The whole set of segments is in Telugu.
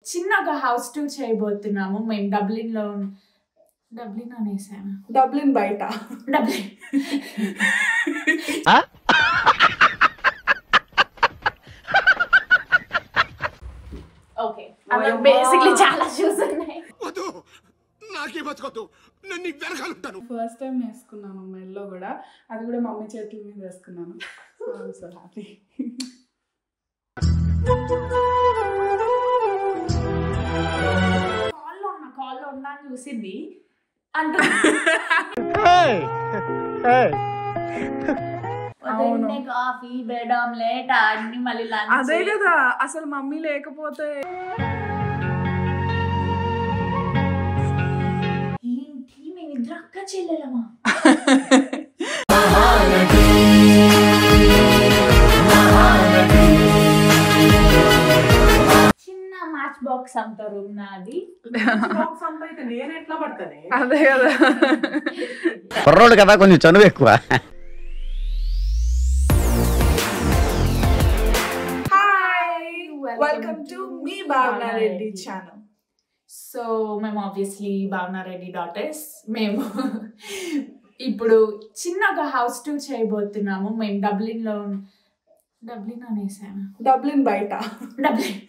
చిన్న ఒక హౌస్ టూర్ చేయబోతున్నాము మేము డబ్లిన్ లో ఉన్న- డబ్లిన్ అనేసాను డబ్లిన్ బయట డబ్లిన్ ఓకే అందులో ఓయమ్మా. బేసిక్లీ చాలా షూస్ ఉన్నాయి వద్దు నాకే బతకొద్దు నేను నీ వెనకాలంటాను ఫస్ట్ టైం వేసుకున్నాను మెల్లో కూడా అది కూడా మమ్మీ చేతుల మీద వేసుకున్నాను సో హ్యాపీ కాల్లో ఉన్నా కాల్లో ఉన్నా అని చూసింది అంటూ పొద్దున్నే కాఫీ బ్రెడ్ ఆమ్లెట్ అన్ని మళ్ళీ లంచ్ అదే కదా అసలు మమ్మీ లేకపోతే ఏంటి మేము ఇద్దరు అక్క చెల్లెలమా చిన్న మ్యాచ్ బాక్స్ అంటారు నాది నేను ఎట్లా పడతానే అదే కదా కుర్రోడు కదా కొంచెం చనువు ఎక్కువ హాయ్ వెల్కమ్ టు మీ భావన రెడ్డి ఛానల్ సో మేము ఆబ్వియస్లీ భావన రెడ్డి డాటర్స్ మేము ఇప్పుడు చిన్న ఒక హౌస్ టూర్ చేయబోతున్నాము మేము డబ్లిన్ లో ఉన్న- డబ్లిన్ అనేసాను డబ్లిన్ బయట డబ్లిన్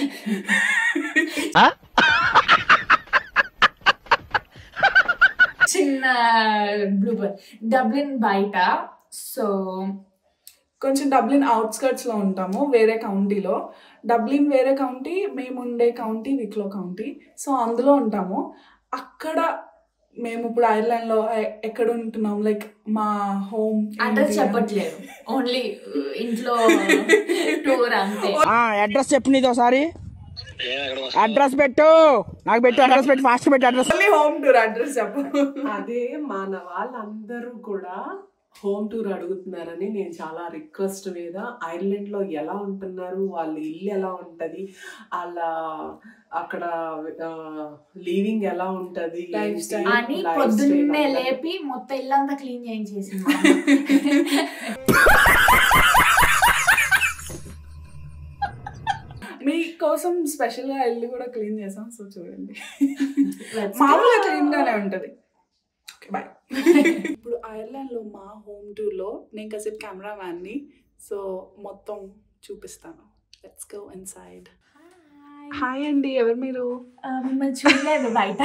చిన్న బ్లూబర్ డబ్లిన్ బయట సో కొంచెం డబ్లిన్ అవుట్స్కర్ట్స్ లో ఉంటాము వేరే కౌంటీలో డబ్లిన్ వేరే కౌంటీ మేము ఉండే కౌంటీ విక్లో కౌంటీ సో అందులో ఉంటాము అక్కడ మేము ఇప్పుడు ఐర్లాండ్ లో ఎ- ఎక్కడ ఉంటున్నాం లైక్ మా హోమ్ అడ్రస్ చెప్పట్లేదు ఓన్లీ ఇంట్లో టూర్ అంతే అడ్రస్ చెప్పు నీది ఒకసారి అడ్రస్ పెట్టు నాకు పెట్టు అడ్రస్ పెట్టు ఫాస్ట్ పెట్టు address only home tour address చెప్పు అదే మన వాళ్ళందరూ కూడా హోమ్ టూర్ అడుగుతున్నారని నేను చాలా రిక్వెస్ట్ మీద ఐర్లాండ్ లో ఎలా ఉంటున్నారు వాళ్ళ ఇల్లు ఎలా ఉంటది వాళ్ళ అక్కడ లీవింగ్ ఎలా ఉంటది Lifestyle. ఏంటి, అని lifestyle పొద్దున్నే అంతా. లేపి మొత్తం ఇల్లంతా క్లీన్ చేయించేసింది మీకోసం స్పెషల్ గా ఇల్లు కూడా క్లీన్ చేసాం సో చూడండి Let's మామూలుగా go. క్లీన్ గానే ఉంటది బాయ్ ఇప్పుడు ఐర్లాండ్ లో మా హోమ్ టూర్ లో నేను కాసేపు కెమెరా మ్యాన్ ని సో మొత్తం చూపిస్తాను లెట్స్ గో ఇన్సైడ్ హాయ్ అండి ఎవరు మీరు ఆ, మిమ్మల్ని చూడలేదు బయట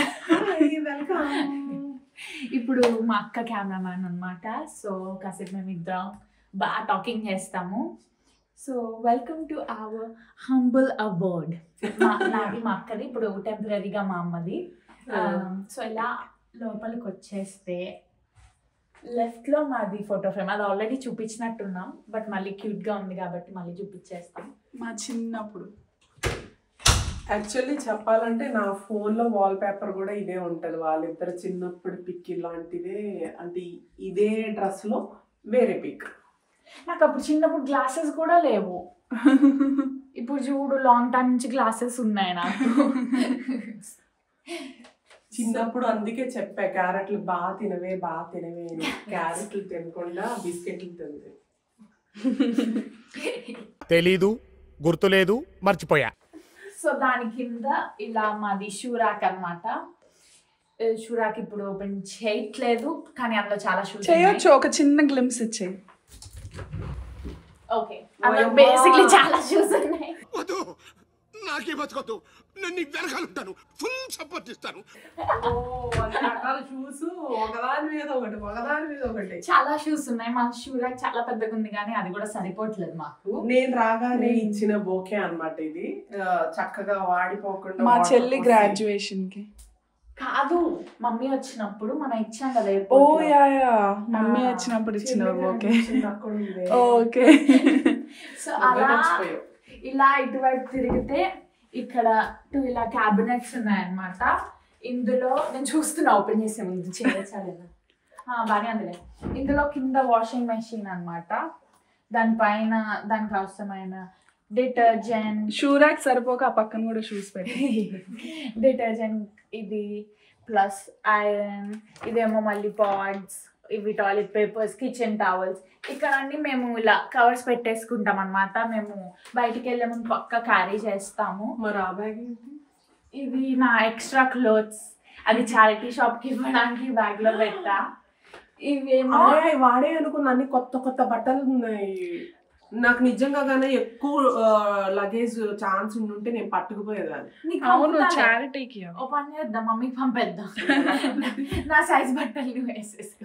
ఇప్పుడు మా అక్క కెమెరామ్యాన్ అనమాట సో కాసేపు మేము ఇద్దరం బాగా టాకింగ్ చేస్తాము so welcome to our humble aboard నాది మా అక్కది ఇప్పుడు టెంపరీగా మా అమ్మది సో ఇలా లోపలికి వచ్చేస్తే లెఫ్ట్ లో మాది ఫోటో ఫ్రేమ్ అది ఆల్రెడీ చూపించినట్టున్నాం బట్ మళ్ళీ క్యూట్ గా ఉంది కాబట్టి మళ్ళీ చూపించేస్తాం మా చిన్నప్పుడు యాక్చువల్లీ చెప్పాలంటే నా ఫోన్ లో వాల్ పేపర్ కూడా ఇదే ఉంటది వాళ్ళిద్దరు చిన్నప్పుడు పిక్ ఇలాంటిదే అంటే ఇదే డ్రెస్ లో వేరే పిక్ నాకు అప్పుడు చిన్నప్పుడు గ్లాసెస్ కూడా లేవు ఇప్పుడు చూడు లాంగ్ టైం నుంచి గ్లాసెస్ ఉన్నాయి నాకు చిన్నప్పుడు అందుకే చెప్పా క్యారెట్లు బాగా తినవే బాగా తినవే అని క్యారెట్లు తినకుండా బిస్కెట్లు తింది తెలీదు గుర్తులేదు మర్చిపోయా సో దాని కింద ఇలా మాది షూరాక్ అనమాట షూరాక్ ఇప్పుడు ఓపెన్ చేయట్లేదు కానీ అందులో చాలా షూస్ చేయొచ్చు ఒక చిన్న గ్లిమ్స్ ఇచ్చేయి ఓకే అందులో ఓయమ్మా. బేసిక్లీ చాలా షూస్ ఉన్నాయి వద్దు నాకే బతకొద్దు నేను నీ వెనకాలంటాను ఫుల్ సపోర్ట్ ఇస్తాను ఓ అన్ని రకాల షూస్ ఒకదాని మీద ఒకటి ఒకదాని మీద ఒకటి చాలా షూస్ ఉన్నాయి మా షూరాక్ చాలా పెద్దగా ఉంది కానీ అది కూడా సరిపోవట్లేదు మాకు నేను రాగానే ఇచ్చిన బోకే అన్నమాట ఇది ఆ, చక్కగా వాడిపోకుండా మా water చెల్లి పోసి- గ్రాడ్యుయేషన్ కి కాదు మమ్మీ వచ్చినప్పుడు మనం ఇచ్చాం కదా ఓ airport లో. యా యా మమ్మీ ఆ, వచ్చినప్పుడు చెల్లి ఇచ్చిన ఓకే graduation అక్కడ ఉంది. ఓకే సో నువ్వే అలా మర్చిపోయావు. ఇలా ఇటువైపు తిరిగితే ఇక్కడ టూ ఇలా క్యాబినెట్స్ ఉన్నాయన్నమాట ఇందులో నేను చూస్తున్నా ఓపెన్ చేసే ముందు చేయొచ్చాలేదా బాగానే అందులే ఇందులో కింద వాషింగ్ మెషిన్ అన్నమాట దానిపైన దానికి అవసరమైన డిటర్జెంట్ షూరాక్ సరిపోక ఆ పక్కన కూడా షూస్ పెట్టి డిటర్జెంట్ ఇది ప్లస్ ఐరన్ ఇదేమో మళ్ళీ పాడ్స్ ఇవి టాయిలెట్ పేపర్స్ కిచెన్ టవల్స్ ఇక్కడ అన్ని మేము ఇలా కవర్స్ పెట్టేసుకుంటాం అనమాట మేము బయటికి వెళ్ళే ముందు పక్క క్యారీ చేస్తాము మరి ఆ బ్యాగ్ ఏంటి? ఇది నా ఎక్స్ట్రా క్లోత్స్ అది చారిటీ షాప్ కి ఇవ్వడానికి బ్యాగ్ లో పెట్టా ఇవేమో అరే వాడే అనుకున్న అన్ని కొత్త కొత్త బట్టలు ఉన్నాయి నాకు నిజంగా గానే ఎక్కువ లగేజ్ ఛాన్స్ ఉండుంటే నేను పట్టుకుపోయేదాన్ని నీకు అవును పంపుతాలే. చారిటీకి ఓ పని చేద్దాం మమ్మీకి పంపేద్దాం నా సైజ్ బట్టలు నువ్వు వేసేసుకో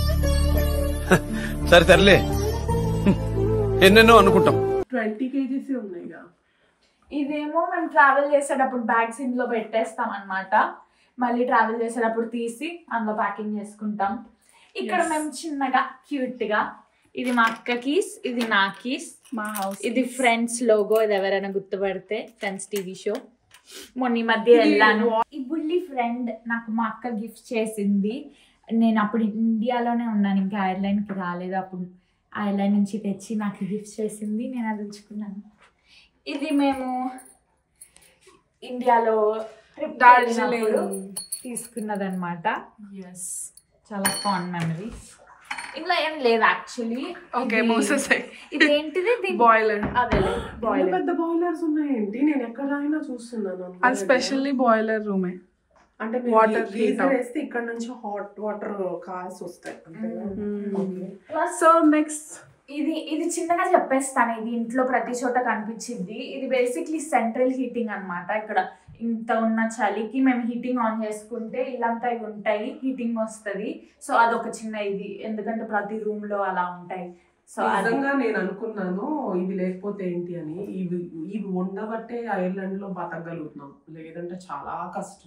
సరే సర్లే ఎన్నెన్నో అనుకుంటాం ట్వంటీ కేజీస్ ఉన్నాయిగా ఇదేమో మేము ట్రావెల్ చేసేటప్పుడు బ్యాగ్స్ ఇందులో పెట్టేస్తాం అన్నమాట మళ్ళీ ట్రావెల్ చేసేటప్పుడు తీసి అందులో ప్యాకింగ్ చేసుకుంటాం ఇక్కడ Yes. మేము చిన్నగా క్యూట్ గా ఇది మా అక్క కీస్ ఇది నా కీస్ మా హౌస్ ఇది ఫ్రెండ్స్ లోగో ఇది ఎవరైనా గుర్తుపడితే ఫ్రెండ్స్ టీవీ షో మొన్న ఈ మధ్య వెళ్ళాను ఈ బుల్లి ఫ్రెండ్ నాకు మా అక్క గిఫ్ట్ చేసింది నేను అప్పుడు ఇండియాలోనే ఉన్నాను ఇంకా ఐర్లాండ్కి రాలేదు అప్పుడు ఐర్లాండ్ నుంచి తెచ్చి నాకు గిఫ్ట్ చేసింది నేను అది ఉంచుకున్నాను ఇది మేము ఇండియాలో trip డార్జిలింగ్ వెళ్ళినప్పుడు తీసుకున్నదన్నమాట ఎస్ చాలా ఫాన్ మెమరీస్ ఇందులో ఏం లేదు యాక్చువల్లీ ఓకే మోసెస్ ఇదేంటిది దీని- బాయిలర్ అదే ఇంత బాయిలర్ పెద్ద బాయిలర్స్ ఉన్నాయేంటి నేను ఎక్కడైనా చూస్తున్నాను అది స్పెషల్లీ బాయిలర్ రూమే అంటే water వాటర్ heat up. వేస్తే ఇక్కడ నుంచి హాట్ వాటర్ కాసి వస్తాయి అంతేగా Okay. సో నెక్స్ట్ ఇది ఇది చిన్నగా చెప్పేస్తాను ఇది ఇంట్లో ప్రతి చోట కనిపించింది ఇది బేసిక్లీ సెంట్రల్ హీటింగ్ అన్నమాట ఇక్కడ ఇంత ఉన్న చలికి మేము హీటింగ్ ఆన్ చేసుకుంటే ఇల్లంతా ఇవి ఉంటాయి హీటింగ్ వస్తుంది సో అదొక చిన్న ఇది ఎందుకంటే ప్రతి రూమ్ లో అలా ఉంటాయి సో అది నిజంగా నేను అనుకున్నాను ఇవి లేకపోతే ఏంటి అని ఇవి ఇవి ఉండబట్టే ఐర్లాండ్ లో బతకగలుగుతున్నాం లేదంటే చాలా కష్టం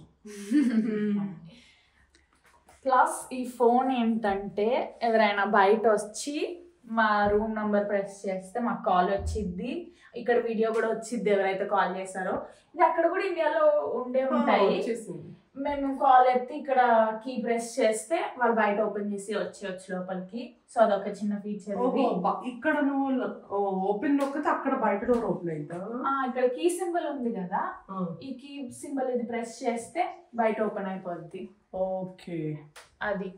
ప్లస్ ఈ ఫోన్ ఏంటంటే ఎవరైనా బయట వచ్చి మా రూమ్ నంబర్ ప్రెస్ చేస్తే మాకు కాల్ వచ్చిద్ది ఇక్కడ వీడియో కూడా వచ్చిద్ది ఎవరైతే కాల్ చేశారో ఇది అక్కడ కూడా ఇండియాలో ఉండే ఉంటాయి వచ్చేసింది మేము కాల్ ఎత్తి ఇక్కడ కీ ప్రెస్ చేస్తే వాళ్ళు బయట ఓపెన్ చేసి వచ్చేయచ్చు లోపలికి సో అదొక చిన్న ఫీచర్ ఓహో బ- ఇక్కడ నువ్వు ఓపెన్ నొక్కితే అక్కడ బయట డోర్ ఓపెన్ అయిందా ఇక్కడ కీ సింబల్ ఉంది కదా ఆ, ఈ కీ సింబల్ ఇది ప్రెస్ చేస్తే బయట ఓపెన్ అయిపోద్ది ఓకే అది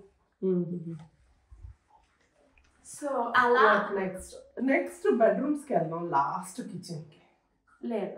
సో అలా నెక్స్ట్ నెక్స్ట్ బెడ్రూమ్స్ కి వెళ్దాం లాస్ట్ కిచెన్ కి లేదు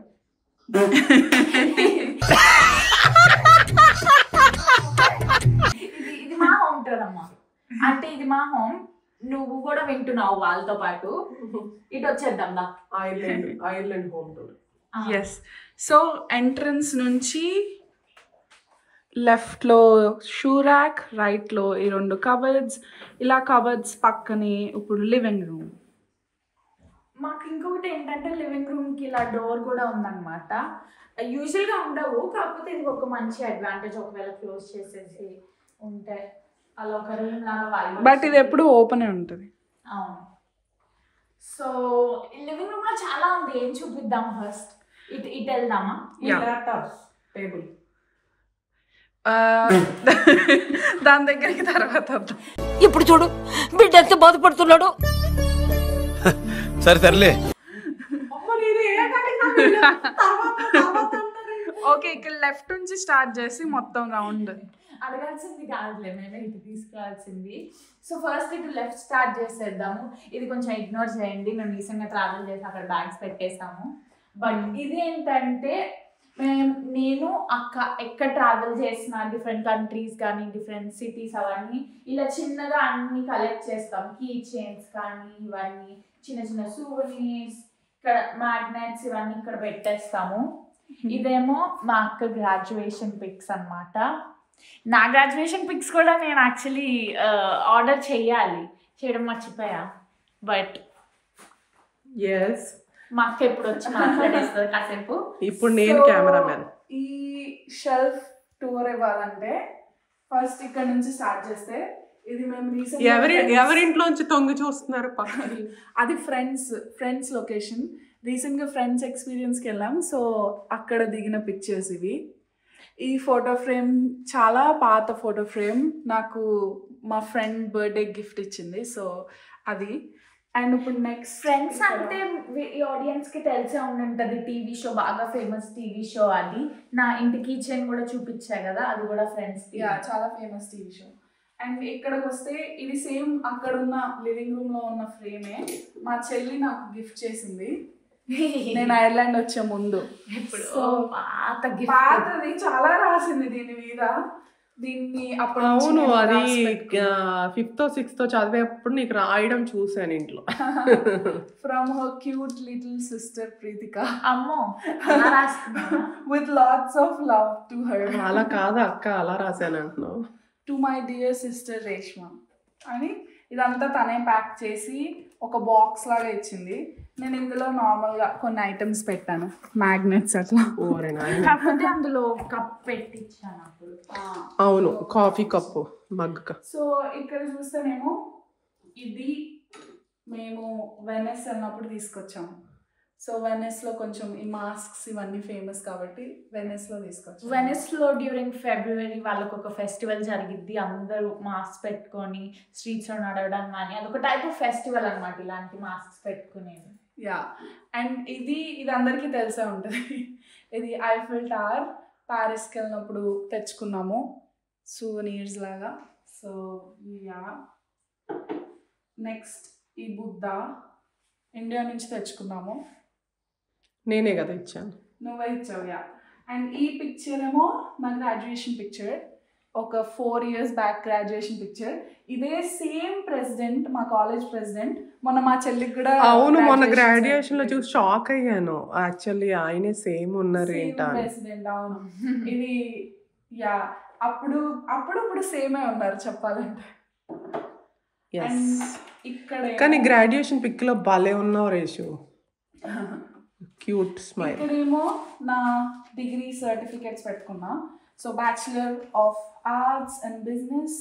ఇది ఇది మా హోమ్ టూర్ అమ్మా అంటే ఇది మా హోమ్ నువ్వు కూడా వింటున్నావు వాళ్ళతో పాటు ఇటు వచ్చేద్దాం దా Ireland Ireland home tour yes so entrance నుంచి లెఫ్ట్లో షూ ర్యాక్ రైట్లో ఈ రెండు కబర్డ్స్ ఇలా కబర్డ్స్ పక్కనే ఇప్పుడు లివింగ్ రూమ్ మాకు ఇంకొకటి ఏంటంటే లివింగ్ రూమ్ కి ఇలా డోర్ కూడా ఉందన్నమాట యూజువల్ గా ఉండవు కాకపోతే ఇది ఒక మంచి అడ్వాంటేజ్ ఒకవేళ క్లోజ్ చేసేసి ఉంటే అలా ఒక రూమ్ లాగా vibe బట్ ఇది ఎప్పుడు ఓపెన్ ఉంటుంది అవును సో లివింగ్ రూమ్ లో చాలా ఉంది ఏం చూపిద్దాం ఫస్ట్ ఇటు ఇటు వెళ్దామా Yeah. ల్యాప్టాప్ టేబుల్ దాని దగ్గరికి తర్వాత వద్దాం ఇప్పుడు చూడు బిడ్డ ఎంత బాధపడుతున్నాడు సరే సర్లే ఓకే ఇక్కడ లెఫ్ట్ నుంచి స్టార్ట్ చేసి మొత్తం రౌండ్ అడగాల్సింది కాదులే మేమే ఇటు తీసుకురావాల్సింది సో ఫస్ట్ ఇటు లెఫ్ట్ స్టార్ట్ చేసేద్దాము ఇది కొంచెం ఇగ్నోర్ చేయండి మేము రీసెంట్గా ట్రావెల్ చేసి అక్కడ బ్యాగ్స్ పెట్టేసాము బట్ ఇది ఏంటంటే మేము నేను అక్క ఎక్కడ ట్రావెల్ చేసిన డిఫరెంట్ కంట్రీస్ కానీ డిఫరెంట్ సిటీస్ అవన్నీ ఇలా చిన్నగా అన్ని కలెక్ట్ చేస్తాం కీ చైన్స్ కానీ ఇవన్నీ చిన్న చిన్న సూవనీర్స్ ఇక్కడ మ్యాగ్నెట్స్ ఇవన్నీ ఇక్కడ పెట్టేస్తాము ఇదేమో మా అక్క గ్రాడ్యుయేషన్ పిక్స్ అన్నమాట నా గ్రాడ్యుయేషన్ పిక్స్ కూడా నేను యాక్చువల్లీ ఆర్డర్ చేయాలి చేయడం మర్చిపోయా బట్ ఎస్ మా అక్క ఎప్పుడు వచ్చి మాట్లాడేస్తుంది కాసేపు ఇప్పుడు నేను So, కెమెరామెన్ ఈ షెల్ఫ్ టూర్ ఇవ్వాలంటే ఫస్ట్ ఇక్కడ నుంచి స్టార్ట్ చేస్తే ఇది మేము recent గా ఎవరి friends- ఎవరింట్లోంచి తొంగి చూస్తున్నారు పక్కన అది ఫ్రెండ్స్ ఫ్రెండ్స్ లొకేషన్ రీసెంట్గా ఫ్రెండ్స్ ఎక్స్పీరియన్స్కి వెళ్ళాం సో అక్కడ దిగిన పిక్చర్స్ ఇవి ఈ ఫోటో ఫ్రేమ్ చాలా పాత ఫోటో ఫ్రేమ్ నాకు మా ఫ్రెండ్ బర్త్డే గిఫ్ట్ ఇచ్చింది సో అది అండ్ ఇప్పుడు నెక్స్ట్ ఫ్రెండ్స్ అంటే వి- ఈ ఆడియన్స్ కి తెలిసే ఉండుంటది టీవీ షో బాగా ఫేమస్ టీవీ షో అది నా ఇంటి కిచెన్ కూడా చూపించా కదా అది కూడా ఫ్రెండ్స్ యా చాలా ఫేమస్ టీవీ షో అండ్ ఇక్కడికి వస్తే ఇది సేమ్ అక్కడ ఉన్న లివింగ్ రూమ్ లో ఉన్న ఫ్రేమే మా చెల్లి నాకు గిఫ్ట్ చేసింది నేను ఐర్లాండ్ వచ్చే ముందు ఇప్పుడు So, పాత గిఫ్ట్ పాతది చాలా రాసింది దీని మీద దీన్ని అప్పుడు నుంచి అవును నేను అది రాసి పెట్టుకున్నా. ఫిఫ్త్ సిక్స్త్ చదివేప్పుడు నీకు రాయడం చూసాను ఇంట్లో from her cute little sister Preethika అమ్మో అలా రాసుకున్నావా? With lots of love to her అలా కాదా అక్క అలా రాశాను అంటున్నావు to my dear sister Reshma అని ఇదంతా తనే ప్యాక్ చేసి ఒక బాక్స్ లాగా ఇచ్చింది నేను ఇందులో నార్మల్గా కొన్ని ఐటమ్స్ పెట్టాను మ్యాగ్నెట్స్ అట్లా ఓరే నాయన కాకపోతే అందులో కప్ పెట్టించాను అప్పుడు అవును కాఫీ కప్పు మగ్గు సో ఇక్కడ చూస్తేనేమో ఇది మేము వెనెస్ అన్నప్పుడు తీసుకొచ్చాము సో వెనెస్లో కొంచెం ఈ మాస్క్స్ ఇవన్నీ ఫేమస్ కాబట్టి వెనెస్లో తీసుకొచ్చాము వెనిస్ లో డ్యూరింగ్ ఫిబ్రవరి వాళ్ళకి ఒక ఫెస్టివల్ జరిగిద్ది అందరూ మాస్క్ పెట్టుకొని స్ట్రీట్స్ లో నడవడం కానీ అదొక టైప్ ఆఫ్ ఫెస్టివల్ అన్నమాట ఇలాంటి మాస్క్ పెట్టుకునేది యా అండ్ ఇది ఇది అందరికీ తెలిసే ఉంటుంది ఇది ఐఫిల్ టవర్ ప్యారిస్కి వెళ్ళినప్పుడు తెచ్చుకున్నాము సూవనీర్స్ లాగా సో యా నెక్స్ట్ ఈ బుద్ధ ఇండియా నుంచి తెచ్చుకున్నాము నేనే కదా ఇచ్చాను నువ్వే ఇచ్చావు యా అండ్ ఈ పిక్చర్ ఏమో నా గ్రాడ్యుయేషన్ పిక్చర్ ఒక four years back graduation picture ఇదే సేమ్ ప్రెసిడెంట్ మా కాలేజ్ ప్రెసిడెంట్ మొన్న మా చెల్లికి కూడా అవును మొన్న graduation గ్రాడ్యుయేషన్ లో certificate. చూసి షాక్ అయ్యాను యాక్చువల్లీ ఆయనే సేమ్ ఉన్నారు ఏంటా అని. ప్రెసిడెంట్ అవును ఇది యా అప్పుడు అప్పుడు ఇప్పుడు సేమే ఉన్నారు చెప్పాలంటే Yes. And ఇక్కడ కానీ గ్రాడ్యుయేషన్ పిక్ లో భలే ఉన్నావు రేషు క్యూట్ స్మైల్ ఇక్కడేమో నా డిగ్రీ సర్టిఫికేట్స్ పెట్టుకున్నా so bachelor of arts and business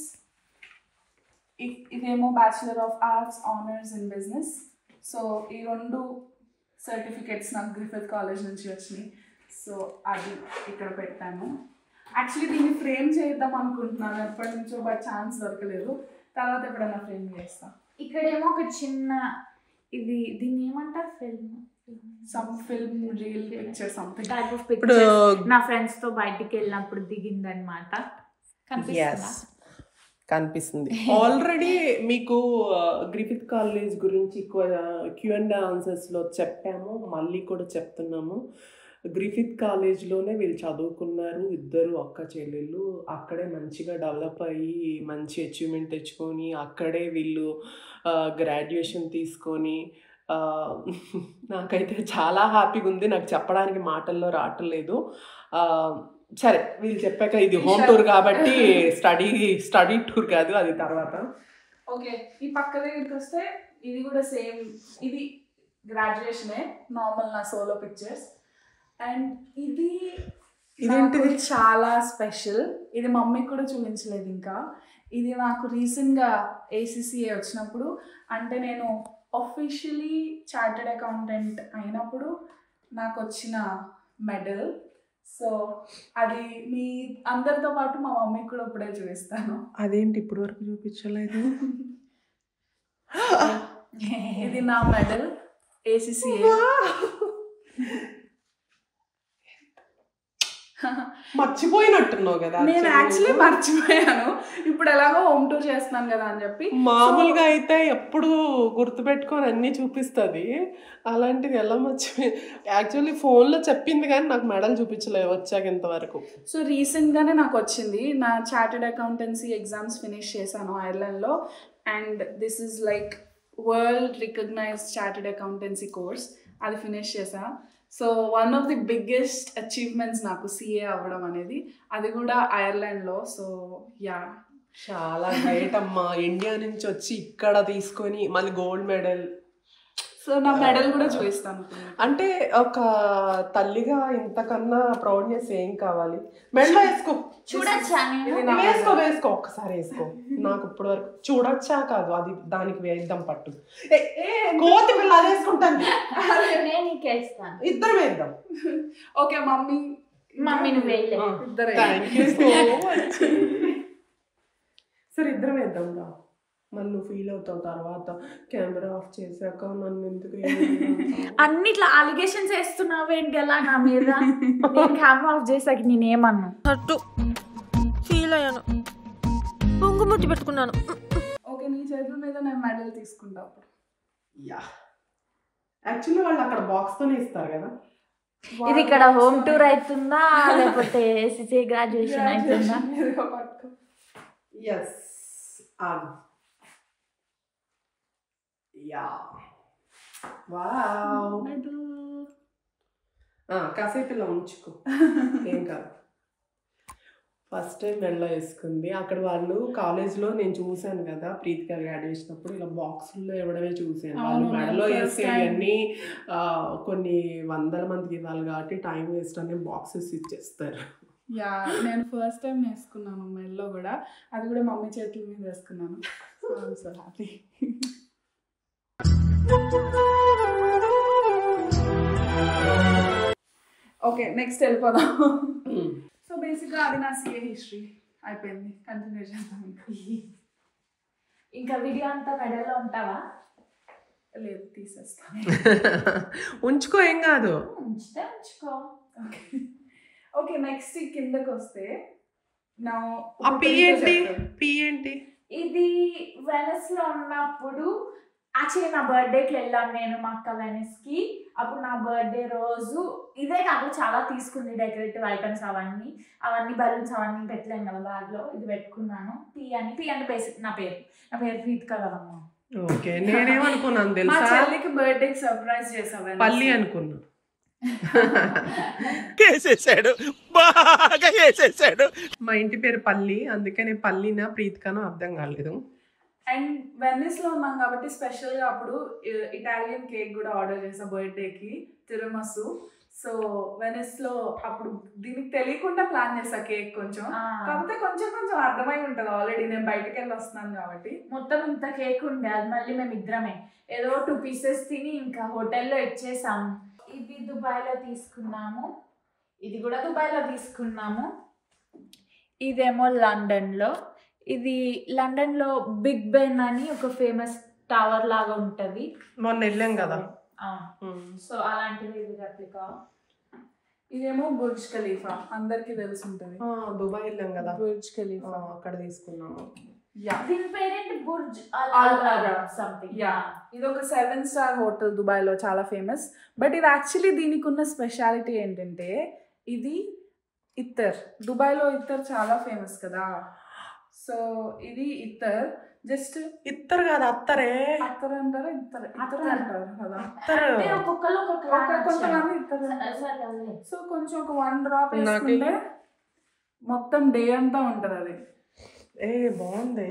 ఇదేమో bachelor of arts honours in business so ఈ రెండు సర్టిఫికేట్స్ నాకు గ్రిఫిత్ కాలేజ్ నుంచి వచ్చినాయి సో అది ఇక్కడ పెట్టాను యాక్చువల్లీ దీన్ని ఫ్రేమ్ చేద్దాం అనుకుంటున్నాను ఎప్పటి నుంచో బట్ ఛాన్స్ దొరకలేదు తర్వాత ఎప్పుడైనా ఫ్రేమ్ చేస్తాను ఇక్కడేమో ఒక చిన్న ఇది దీన్ని ఏమంటారు film some film reel picture something type of ఇప్పుడు పిక్చర్ నా ఫ్రెండ్స్ తో బయటికి వెళ్ళినప్పుడు దిగిందనమాట ఎస్ కనిపిస్తుంది ఆల్రెడీ మీకు గ్రిఫిత్ కాలేజ్ గురించి క్యూ అండ్ ఆన్సర్స్లో చెప్పాము మళ్ళీ కూడా చెప్తున్నాము గ్రిఫిత్ కాలేజ్లోనే వీళ్ళు చదువుకున్నారు ఇద్దరు అక్క చెల్లెళ్ళు అక్కడే మంచిగా డెవలప్ అయ్యి మంచి అచీవ్మెంట్ తెచ్చుకొని అక్కడే వీళ్ళు గ్రాడ్యుయేషన్ తీసుకొని ఆ, నాకైతే చాలా హ్యాపీగా ఉంది నాకు చెప్పడానికి మాటల్లో రావట్లేదు ఆ, సరే వీళ్ళు చెప్పాక ఇది హోమ్ టూర్ కాబట్టి స్టడీ స్టడీ టూర్ కాదు అది తర్వాత ఓకే ఈ పక్క దగ్గరికి వస్తే ఇది కూడా సేమ్ ఇది గ్రాడ్యుయేషనే నార్మల్ నా సోలో పిక్చర్స్ అండ్ ఇది ఇదేంటిది? నాకు చాలా స్పెషల్ ఇది మమ్మీకి కూడా చూపించలేదు ఇంకా ఇది నాకు రీసెంట్గా ఏసీసీఏ వచ్చినప్పుడు అంటే నేను ఒఫిషియలీ చార్టెడ్ అకౌంటెంట్ అయినప్పుడు నాకు వచ్చిన మెడల్ సో అది మీ అందరితో పాటు మా మమ్మీకి కూడా ఇప్పుడే చూపిస్తాను అదేంటి ఇప్పటి వరకు చూపించలేదు ఇది నా మెడల్ ఏసీసీఏ మర్చిపోయినట్టున్నావు కదా నేను actually యాక్చువల్లీ నువ్వు. మర్చిపోయాను ఇప్పుడు ఎలాగో హోమ్ టూర్ చేస్తున్నాను కదా అని చెప్పి మామూలుగా అయితే ఎప్పుడు గుర్తుపెట్టుకొని అన్నీ చూపిస్తుంది అలాంటిది ఎలా మర్చిపోయి యాక్చువల్లీ ఫోన్లో చెప్పింది కానీ నాకు మెడల్ చూపించలేదు వచ్చాక ఇంతవరకు సో రీసెంట్గానే నాకు వచ్చింది నా చార్టెడ్ అకౌంటెన్సీ ఎగ్జామ్స్ ఫినిష్ చేశాను ఐర్లాండ్లో and this is like world recognised chartered accountancy course అది ఫినిష్ చేశా so one of the biggest achievements నాకు సిఏ అవ్వడం అనేది అది కూడా ఐర్లాండ్లో సో యా చాలా గ్రేట్ అమ్మా ఇండియా నుంచి వచ్చి ఇక్కడ తీసుకొని మళ్ళీ గోల్డ్ మెడల్ సో నా మెడల్ కూడా చూపిస్తాను అంటే ఒక తల్లిగా ఇంతకన్నా ప్రౌడ్నెస్ ఏం కావాలి మెడలో వేసుకో చూడొచ్చా నేను ఇది నా వేసుకో వేసుకో ఒక్కసారి వేసుకో నాకు ఇప్పటి వరకు చూడొచ్చా కాదు అది దానికి వేద్దాం పట్టు ఏ, ఏ, కోతి పిల్ల అది వేసుకుంటాను నేను నీకేస్తాను ఇద్దరు వేద్దాం ఓకే మమ్మీ మమ్మీ నువ్వు వేయలే ఇద్దరే థ్యాంక్ యూ సో మచ్ సరే ఇద్దరం వేద్దాం రా మళ్ళీ నువ్వు ఫీల్ అవుతావు తర్వాత కెమెరా ఆఫ్ చేశాక నన్ను ఎందుకు వేయలేదు? అన్నిట్లా అలిగేషన్స్ వేస్తున్నావేంటి ఎలా నా మీద నేను కెమెరా ఆఫ్ చేసాక నేనేమన్నా హట్టు ఫీల్ అయ్యాను పొంగుముద్దు పెట్టుకున్నాను ఓకే నీ చేతుల మీద నేను మెడల్ తీసుకుంటా అప్పుడు యా యాక్చువల్లీ వాళ్ళు అక్కడ బాక్స్ తోనే ఇస్తారు కదా ఇది ఇక్కడ హోమ్ టూర్ అవుతుందా లేకపోతే సిసి గ్రాడ్యుయేషన్ అవుతుందా ఎస్ ఆన్ యా వావ్ కాసేపు ఇలా ఉంచుకో ఏం కాదు ఫస్ట్ టైం మెడలో వేసుకుంది అక్కడ వాళ్ళు కాలేజ్లో నేను చూశాను కదా ప్రీతిక గ్రాడ్యుయేషన్ అప్పుడు ఇలా బాక్సుల్లో ఇవ్వడమే చూశాను వాళ్ళు అవును, మెడలో నేను first time- వేసేవన్నీ ఆ, కొన్ని వందల మందికి ఇవ్వాలి కాబట్టి టైం వేస్ట్ అని బాక్సెస్ ఇచ్చేస్తారు యా నేను ఫస్ట్ టైం వేసుకున్నాను మెల్లో కూడా అది కూడా మమ్మీ చేతుల మీద వేసుకున్నాను సో హ్యాపీ ఓకే నెక్స్ట్ వెళ్ళిపోదాం సో బేసిక్గా అది నా సిఏ హిస్టరీ అయిపోయింది కంటిన్యూ చేద్దాం ఇంకా ఇంకా వీడియో అంతా మెడలో ఉంటావా లేదు తీసేస్తాను ఉంచుకో ఏం కాదు ఉంచితే ఉంచుకో ఓకే ఓకే నెక్స్ట్ కిందకి వస్తే నా ఆ పి ఏంటి పి ఏంటి ఇది వెనస్ లో ఉన్నప్పుడు యాక్చువల్లీ నా బర్త్డేకి వెళ్ళాం నేను మా అక్క వెనస్ కి అప్పుడు నా బర్త్డే రోజు ఇదే కాదు చాలా తీసుకుంది డెకరేటివ్ ఐటమ్స్ అవన్నీ అవన్నీ బలూన్స్ అవన్నీ పెట్టలేను కదా బ్యాగ్ లో ఇది పెట్టుకున్నాను పి అని పి అంటే బేసిక్ నా పేరు నా పేరు ప్రీతిక కదమ్మా ఓకే నేనేమనుకున్నాను మా తెలుసా చెల్లికి బర్త్డేకి సర్ప్రైజ్ చేసావు పల్లి అనుకున్నా వేసేసాడు బాగా వేసేసాడు మా ఇంటి పేరు పల్లి అందుకనే పల్లినా ప్రీతికనో అర్థం కాలేదు అండ్ వెనిస్ లో ఉన్నాం కాబట్టి స్పెషల్ గా అప్పుడు ఇటాలియన్ కేక్ కూడా ఆర్డర్ చేసా బర్త్డే కి తిరుమసు సో వెనిస్ లో అప్పుడు దీనికి తెలియకుండా ప్లాన్ చేసా కేక్ కొంచెం కాకపోతే కొంచెం కొంచెం అర్థమై ఉంటది ఆల్రెడీ నేను బయటకు వెళ్ళి వస్తున్నాను కాబట్టి మొత్తం ఇంత కేక్ ఉండే అది మళ్ళీ మేము ఇద్దరమే ఏదో టూ పీసెస్ తిని ఇంకా హోటల్లో ఇచ్చేసాము ఇది దుబాయ్లో తీసుకున్నాము ఇది కూడా దుబాయ్లో తీసుకున్నాము ఇదేమో లండన్లో ఇది లండన్లో బిగ్ బెన్ అని ఒక ఫేమస్ టవర్ లాగా ఉంటుంది మొన్న వెళ్ళాం కదా సో అలాంటిది ఇది రెప్లికా ఇదేమో బుర్జ్ ఖలీఫా అందరికి తెలిసి ఉంటది ఆ, దుబాయ్ వెళ్ళాం కదా బుర్జ్ ఆ, ఖలీఫా అక్కడ తీసుకున్నాము యా దీని పేరేంటి Burj Al Al Arab Arab. Something yeah ఇది ఒక సెవెన్ స్టార్ హోటల్ దుబాయ్లో చాలా ఫేమస్ బట్ ఇది యాక్చువల్లీ దీనికి ఉన్న స్పెషాలిటీ ఏంటంటే ఇది ఇత్తర్ దుబాయ్లో ఇత్తర్ చాలా ఫేమస్ కదా సో ఇది ఇత్తర్ జస్ట్ ఇత్తరు కాదు అత్తరే అత్తర్ అంటారా ఇత్తర్ ఇత్తర్ అత్తర్. అంటారు కదా అత్తరు అంటే ఒక్కొక్కరు ఒక్కొక్క ఒక కొంతమంది ఇత్తర్ అంటారు. సరే సో కొంచెం ఒక వన్ డ్రాప్ నాకు వేసుకుంటే మొత్తం డే అంతా ఉంటుంది అది ఏ బాగుంది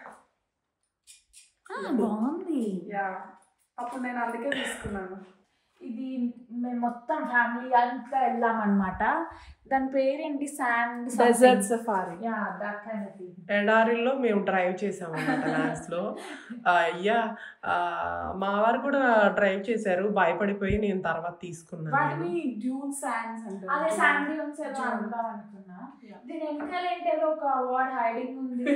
బాగుంది యా అప్పుడు నేను అందుకే తీసుకున్నాను ఇది మేము మొత్తం ఫ్యామిలీ అంతా వెళ్ళాం అనమాట దాని పేరేంటి sand desert safari yeah that kind of thing ఎడారిలో మేము డ్రైవ్ చేసాము అన్నమాట ల్యాబ్స్ లో ఆ, అయ్యా ఆ, మా వారు కూడా డ్రైవ్ చేశారు భయపడిపోయి నేను తర్వాత తీసుకున్నాను వాటిని నేను. డ్యూన్ శాండ్స్ అంటారు అదే శాండ్ డ్యూన్స్ ఏదో Dune. అనుకుందాం అనుకున్నా Yeah. దీని వెనకాల ఏంటి ఏదో ఒక వర్డ్ హైడింగ్ ఉంది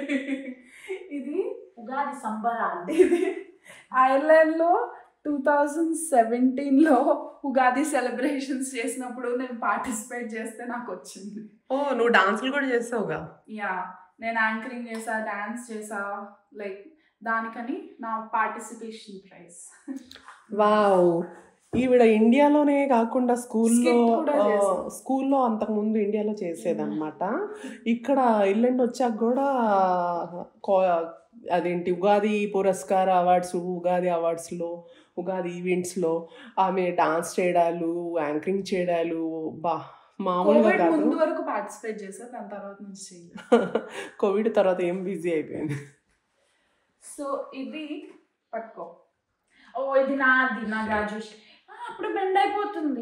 ఇది ఉగాది సంబరాలు ఇది ఐర్లాండ్ లో టూ థౌజండ్ సెవెంటీన్ లో ఉగాది సెలబ్రేషన్స్ చేసినప్పుడు నేను పార్టిసిపేట్ చేస్తే నాకు వచ్చింది ఓ నువ్వు డాన్సులు కూడా చేసావుగా యా నేను యాంకరింగ్ చేసా డాన్స్ చేసా లైక్ దానికని నా పార్టిసిపేషన్ ప్రైజ్ వావ్ ఈవిడ ఇండియాలోనే కాకుండా స్కూల్లో Skit కూడా చేసింది. స్కూల్లో అంతకుముందు ఇండియాలో చేసేదన్నమాట ఇక్కడ ఇల్లండి వచ్చాక కూడా కో- అదేంటి ఉగాది పురస్కార అవార్డ్స్ ఉగాది అవార్డ్స్లో ఉగాది ఈవెంట్స్లో ఆమె డాన్స్ చేయడాలు యాంకరింగ్ చేయడాలు బా మామూలుగా కోవిడ్ కాదు ముందు వరకు పార్టిసిపేట్ చేసా దాని తర్వాత నుంచి చేయలేదు కోవిడ్ తర్వాత ఏం బిజీ అయిపోయింది సో ఇది పట్టుకో ఓ ఇది నాది నా గ్రాడ్యుయేషన్ అప్పుడు బెండ్ అయిపోతుంది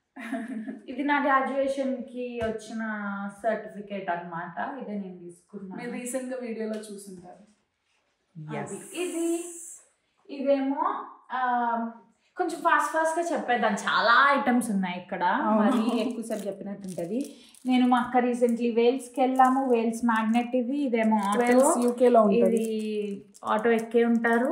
ఇది నా గ్రాడ్యుయేషన్ కి వచ్చిన సర్టిఫికేట్ అన్నమాట ఇదే నేను మీరు తీసుకున్నాను రీసెంట్ గా వీడియోలో చూసుంటారు అది. ఇది ఇదేమో ఆ, కొంచెం ఫాస్ట్ ఫాస్ట్ గా చెప్పేద్దాం చాలా ఐటమ్స్ ఉన్నాయి ఇక్కడ అవును. మరి ఎక్కువసేపు చెప్పినట్టు ఉంటుంది నేను మా అక్క రీసెంట్లీ వేల్స్ కి వెళ్ళాము వేల్స్ మ్యాగ్నెట్ ఇది ఇదేమో ఆటో యూకే లో ఉంటుంది ఇది ఆటో ఎక్కే ఉంటారు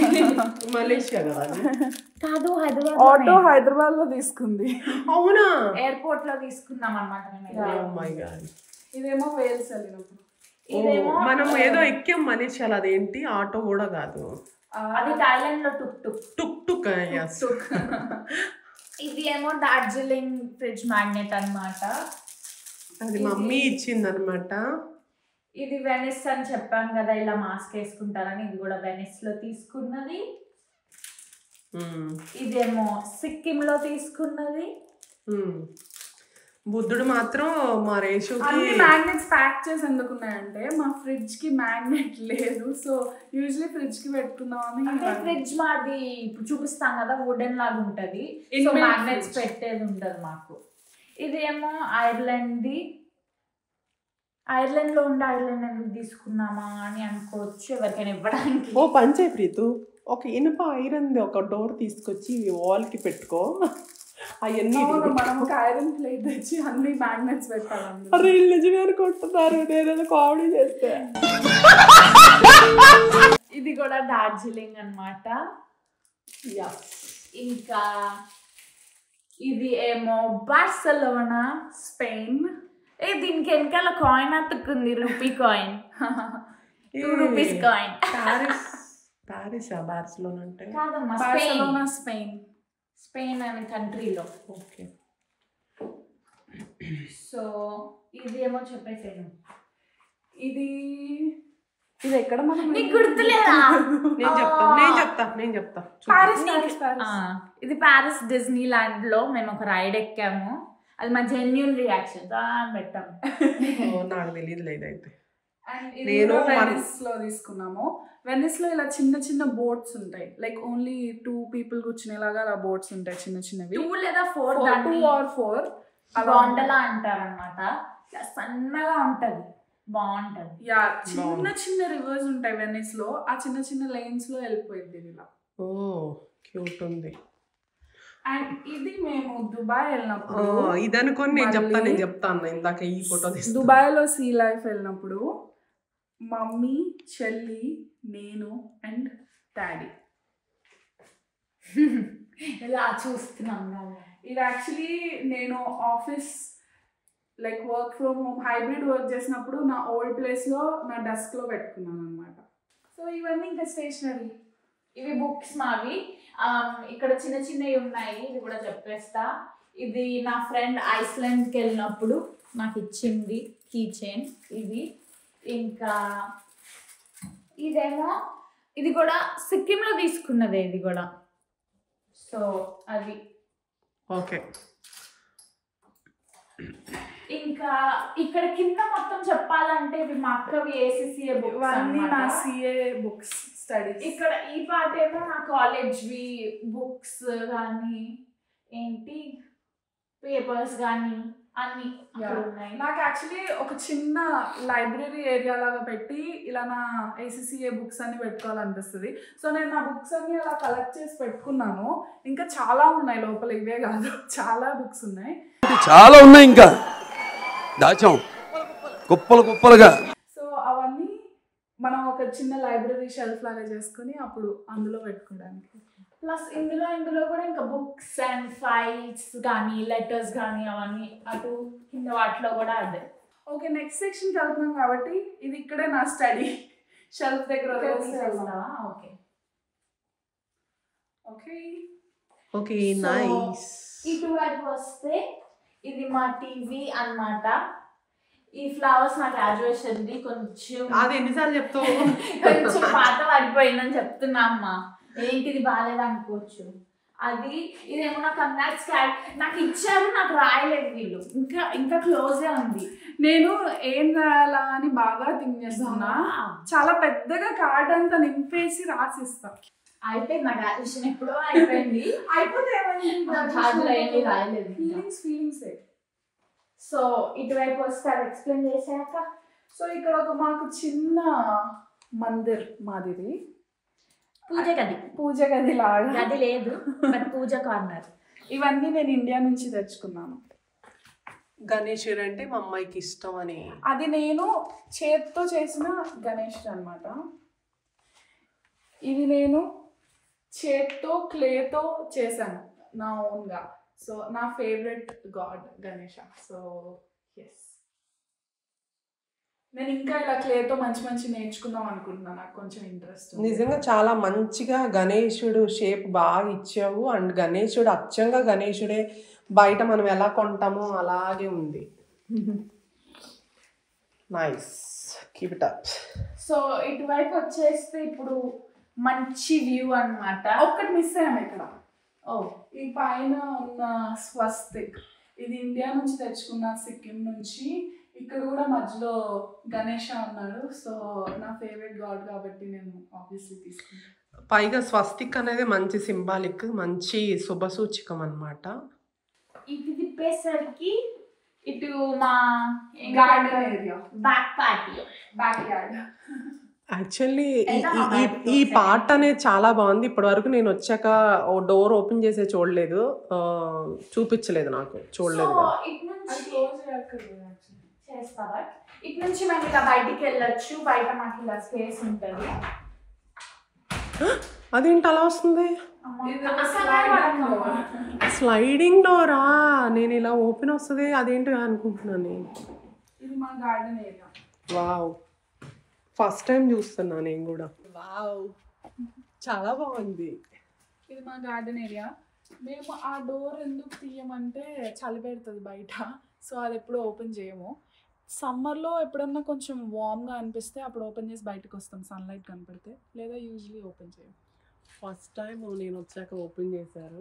మలేషియా కదా అది? కాదు హైదరాబాద్ ఆటో హైదరాబాద్ లో తీసుకుంది అవునా ఎయిర్పోర్ట్ లో తీసుకున్నాం అనమాట మేము Yeah. Oh my God. ఇదేమో వేల్స్ వెళ్ళినప్పుడు ఓ, ఇదేమో మనం ఏదో ఎక్కాం మలేషియాలో అదేంటి ఆటో కూడా కాదు అది థాయిలాండ్ లో టుక్ టుక్ టుక్ టుక్ yes. ఇది ఏమో డార్జిలింగ్ ఫ్రిడ్జ్ మ్యాగ్నెట్ అన్నమాట అది మమ్మీ ఇచ్చిందనమాట ఇది వెనిస్ అని చెప్పాం కదా ఇలా మాస్క్ వేసుకుంటారని ఇది కూడా వెనిస్ లో తీసుకున్నది ఇదేమో సిక్కిం లో తీసుకున్నది బుద్ధుడు మాత్రం మా రేషుకి అన్ని మ్యాగ్నెట్స్ ప్యాక్ చేసి ఎందుకు ఉన్నాయంటే మా ఫ్రిడ్జ్ కి మ్యాగ్నెట్ లేదు సో యూజువల్లీ ఫ్రిడ్జ్ కి పెట్టుకుందామని అంటే ఫ్రిడ్జ్ మాది ఇప్పుడు చూపిస్తాం కదా వుడెన్ లాగా ఉంటది సో Inbuilt మ్యాగ్నెట్స్ fridge. పెట్టేది ఉండదు మాకు ఇదేమో ఐర్లాండ్ ది ఐర్లాండ్ లో ఉండే ఐర్లాండ్ ఎందుకు తీసుకున్నామా అని అనుకోవచ్చు ఎవరికైనా ఇవ్వడానికి ఓ పంచే ప్రీతు ఒక ఇనుప ఐరన్ది ఒక డోర్ తీసుకొచ్చి వాల్ కి పెట్టుకో అవన్నీ అవును, మనం ఒక ఐరన్ ప్లేట్ తెచ్చి అన్ని మ్యాగ్నెట్స్ పెట్టాలి అరే వీళ్ళు నిజమే అనుకుంటున్నారు నేనేదో కామెడీ చేస్తే ఇది కూడా డార్జిలింగ్ అన్నమాట ఇంకా ఇది ఏమో బార్సలోనా స్పెయిన్ ఏ దీనికి వెనకాల కాయిన్ అతుక్కుంది rupee coin two rupees coin Paris Paris ఆ బార్సిలోనా అంటే కాదమ్మా స్పెయిన్ బార్సలోనా స్పెయిన్ స్పెయిన్ అనే కంట్రీలో ఓకే సో ఇది ఏమో చెప్పేసాను ఇది ఇది ఎక్కడ మనం నీకు గుర్తులేదా నేను చెప్తా నేను చెప్తా నేను చెప్తా చూడు. పారిస్ నీకు- పారిస్ పారిస్ ఆ, ఇది ప్యారిస్ డిజ్నీ ల్యాండ్ లో మేము ఒక రైడ్ ఎక్కాము అది మా జెన్యున్ రియాక్షన్ అని పెట్టాము ఓ, నాకు తెలియదు లేదైతే అండ్ ఇది నేను కూడా మన- వెనిస్ లో తీసుకున్నాము వెనిస్ లో ఇలా చిన్న చిన్న బోట్స్ ఉంటాయి లైక్ ఓన్లీ టూ పీపుల్ కూర్చునేలాగా అలా బోట్స్ ఉంటాయి చిన్న చిన్నవి టూ లేదా ఫోర్ టూ దాన్ని ఆర్ ఫోర్ గొండలా అంటారనమాట సన్నగా ఉంటది బాగుంటది యా చిన్న చిన్న రివర్స్ ఉంటాయి వెనిస్ లో ఆ చిన్న చిన్న లైన్స్ లో వెళ్ళిపోయింది ఇలా ఓ క్యూట్ ఉంది అండ్ ఇది మేము దుబాయ్ ఆ, వెళ్ళినప్పుడు ఇది అనుకొని నేను చెప్తా మళ్ళీ నేను చెప్తాను ఇందాక ఈ ఫోటో తీస్తా దుబాయ్ లో సీ లైఫ్ వెళ్ళినప్పుడు మమ్మీ చెల్లి నేను అండ్ డాడీ ఇలా చూస్తున్నాం కదా. ఇది యాక్చువల్లీ నేను office like work from home hybrid work చేసినప్పుడు నా ఓల్డ్ ప్లేస్లో నా డెస్క్లో పెట్టుకున్నాను అనమాట సో ఇవన్నీ ఇంకా స్టేషనరీ ఇవి బుక్స్ మావి ఆ, ఇక్కడ చిన్న చిన్నవి ఉన్నాయి ఇది కూడా చెప్పేస్తా ఇది నా ఫ్రెండ్ ఐస్లాండ్కి వెళ్ళినప్పుడు నాకు ఇచ్చింది కీ చైన్ ఇది ఇంకా ఇదేమో ఇది కూడా సిక్కింలో తీసుకున్నదే ఇది కూడా సో అది ఓకే ఇంకా ఇక్కడ కింద మొత్తం చెప్పాలంటే ఇవి మా అక్కవి ఏసీసీఏ ఇవన్నీ నా బుక్స్ సిఏ బుక్స్ స్టడీస్ ఇక్కడ ఈ పార్ట్ ఏమో నా కాలేజ్వి బుక్స్ కానీ ఏంటి పేపర్స్ కానీ అన్ని అక్కడ ఉన్నాయి నాకు యాక్చువల్లీ ఒక చిన్న లైబ్రరీ ఏరియా లాగా పెట్టి ఇలా నా ఏసీసీఏ బుక్స్ అన్ని పెట్టుకోవాలనిపిస్తుంది సో నేను నా బుక్స్ అన్ని అలా కలెక్ట్ చేసి పెట్టుకున్నాను ఇంకా చాలా ఉన్నాయి లోపల ఇవే కాదు చాలా బుక్స్ ఉన్నాయి చాలా ఉన్నాయి ఇంకా దాచాం కుప్పలు కుప్పలుగా సో అవన్నీ మనం ఒక చిన్న లైబ్రరీ షెల్ఫ్ లాగా చేసుకుని అప్పుడు అందులో పెట్టుకోవడానికి ప్లస్ ఇందులో ఇందులో కూడా ఇంకా బుక్స్ అండ్ ఫైల్స్ కానీ లెటర్స్ కానీ అవన్నీ అటు కింద వాటిలో కూడా అదే ఓకే నెక్స్ట్ సెక్షన్కి వెళ్తున్నాం కాబట్టి ఇది ఇక్కడే నా స్టడీ షెల్ఫ్ దగ్గర వదిలేసి వెళ్దాం. Okay okay okay So, nice ఇటువైపు వస్తే ఇది మా టీవీ అన్నమాట ఈ ఫ్లవర్స్ నా గ్రాడ్యుయేషన్ ది కొంచెం అది ఎన్నిసార్లు చెప్తావు కొంచెం పాత పడిపోయిందని చెప్తున్నా అమ్మా ఏంటిది బాగాలేదు అనుకోవచ్చు అది ఇదేమో నాకు కంగ్రాట్స్ కార్డ్ నాకు ఇచ్చారు నాకు రాయలేదు వీళ్ళు ఇంకా ఇంకా క్లోజే ఉంది నేను ఏం రాయాలా అని బాగా థింక్ చేస్తున్నా చాలా పెద్దగా కార్డ్ అంతా నింపేసి రాసిస్తా అయిపోయింది నా గ్రాడ్యుయేషన్ ఎప్పుడో అయిపోయింది అయిపోతే కార్డులో ఏంటి రాయలేదు ఇంకా. ఫీలింగ్స్ ఫీలింగ్స్ సో ఇటువైపు వస్తే అది ఎక్స్ప్లెయిన్ చేశాక సో ఇక్కడ ఒక మాకు చిన్న మందిర్ మాదిరి పూజ గది పూజ గది లాగా గది లేదు బట్ పూజ కార్నర్ ఇవన్నీ నేను ఇండియా నుంచి తెచ్చుకున్నాను గణేశుడు అంటే మా అమ్మాయికి ఇష్టం అని అది నేను చేత్తో చేసిన గణేష్ అన్నమాట ఇది నేను చేత్తో క్లేతో చేశాను నా ఓన్గా సో నా favourite god Ganesha so yes నేను ఇంకా ఇలా క్లేతో మంచి మంచి నేర్చుకుందాం అనుకుంటున్నాను నాకు కొంచెం ఇంట్రెస్ట్ నిజంగా చాలా మంచిగా గణేశుడు షేప్ బాగా ఇచ్చావు అండ్ గణేశుడు అచ్చంగా గణేశుడే బయట మనం ఎలా కొంటామో అలాగే ఉంది nice keep it up so ఇటువైపు వచ్చేస్తే ఇప్పుడు మంచి వ్యూ అన్నమాట ఒక్కటి మిస్ అయ్యాము ఇక్కడ ఓ ఈ పైన ఉన్న స్వస్తిక్ ఇది ఇండియా నుంచి తెచ్చుకున్న సిక్కిం నుంచి ఇక్కడ కూడా మధ్యలో గణేష ఉన్నాడు సో నా ఫేవరెట్ గాడ్ కాబట్టి నేను ఆబ్వియస్లీ తీసుకుంటాను పైగా స్వస్తిక్ అనేది మంచి సింబాలిక్ మంచి శుభసూచకం అన్నమాట ఇటు తిప్పేసరికి ఇటు మా garden area back party backyard actually ఎంత ఈ బాగా ఈ పార్ట్ అనేది చాలా బాగుంది ఇప్పటి వరకు నేను వచ్చాక ఓ డోర్ ఓపెన్ చేసే చూడలేదు ఆ, చూపించలేదు నాకు చూడలేదు సో కదా. ఇటు అది నుంచి క్లోజ్ చేయక్కర్లేదు actually. చేస్తావా ఇటు నుంచి మేము ఇలా బయటికి వెళ్ళొచ్చు బయట మాకు ఇలా స్పేస్ ఉంటుంది అదేంటి అలా వస్తుంది ఇది ఒక sliding door. స్లైడింగ్ డోరా నేను ఇలా ఓపెన్ వస్తుంది అదేంటి అనుకుంటున్నాను ఇది మా garden area wow first time చూస్తున్నా నేను కూడా వావ్ చాలా బాగుంది ఇది మా గార్డెన్ ఏరియా మేము ఆ డోర్ ఎందుకు తీయమంటే చలి పెడుతుంది బయట సో అది ఎప్పుడు ఓపెన్ చేయము సమ్మర్లో ఎప్పుడన్నా కొంచెం వామ్గా అనిపిస్తే అప్పుడు ఓపెన్ చేసి బయటకు వస్తాం సన్లైట్ కనపడితే లేదా యూజువలీ ఓపెన్ చేయము ఫస్ట్ టైం నేను వచ్చాక ఓపెన్ చేశారు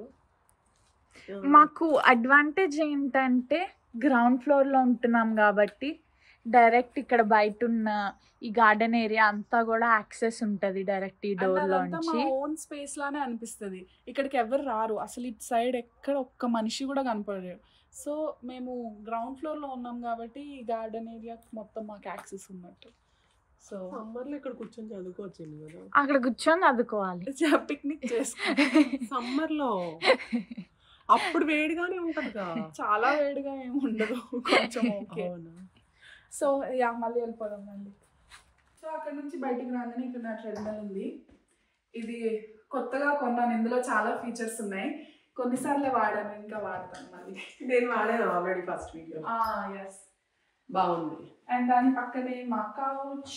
మాకు అడ్వాంటేజ్ ఏంటంటే గ్రౌండ్ ఫ్లోర్లో ఉంటున్నాం కాబట్టి డైరెక్ట్ ఇక్కడ బయట ఉన్న ఈ గార్డెన్ ఏరియా అంతా కూడా యాక్సెస్ ఉంటుంది డైరెక్ట్ ఈ డోర్ మా లోంచి ఓన్ స్పేస్ లానే అనిపిస్తుంది ఇక్కడికి ఎవరు రారు అసలు ఇటు సైడ్ ఎక్కడ ఒక్క మనిషి కూడా కనపడరు సో మేము గ్రౌండ్ ఫ్లోర్లో ఉన్నాం కాబట్టి ఈ గార్డెన్ ఏరియా మొత్తం మాకు యాక్సెస్ ఉన్నట్టు సో సమ్మర్లో ఇక్కడ కూర్చొని చదువుకోవచ్చు కదా అక్కడ కూర్చొని చదువుకోవాలి పిక్నిక్ చేసుకో సమ్మర్లో అప్పుడు వేడిగానే ఉంటుందిగా చాలా వేడిగా ఏమి ఉండదు కొంచెం ఓకే అవునా సో యా మళ్ళీ వెళ్ళిపోదాం అండి సో అక్కడ నుంచి బయటికి రాగానే ఇక్కడ నా ట్రెడ్మిల్ ఉంది ఇది కొత్తగా కొన్నాను ఇందులో చాలా ఫీచర్స్ ఉన్నాయి కొన్నిసార్లు వాడాను ఇంకా వాడతాను మళ్ళీ నేను వాడాను ఆల్రెడీ ఫస్ట్ వీడియో ఎస్ బాగుంది అండ్ దాని పక్కనే మా కౌచ్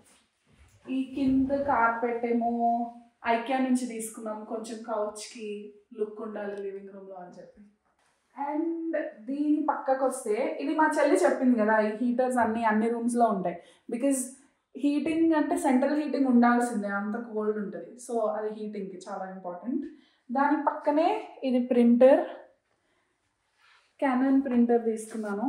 ఈ కింద కార్పెట్ ఏమో ఐక్యా నుంచి తీసుకున్నాం కొంచెం కౌచ్కి లుక్ ఉండాలి లివింగ్ రూమ్లో అని చెప్పి అండ్ దీని పక్కకు వస్తే ఇది మా చెల్లి చెప్పింది కదా ఈ హీటర్స్ అన్ని అన్ని రూమ్స్లో ఉంటాయి బికాజ్ హీటింగ్ అంటే సెంట్రల్ హీటింగ్ ఉండాల్సిందే అంత కోల్డ్ ఉంటుంది సో అది హీటింగ్కి చాలా ఇంపార్టెంట్ దాని పక్కనే ఇది ప్రింటర్ క్యానన్ ప్రింటర్ తీసుకున్నాను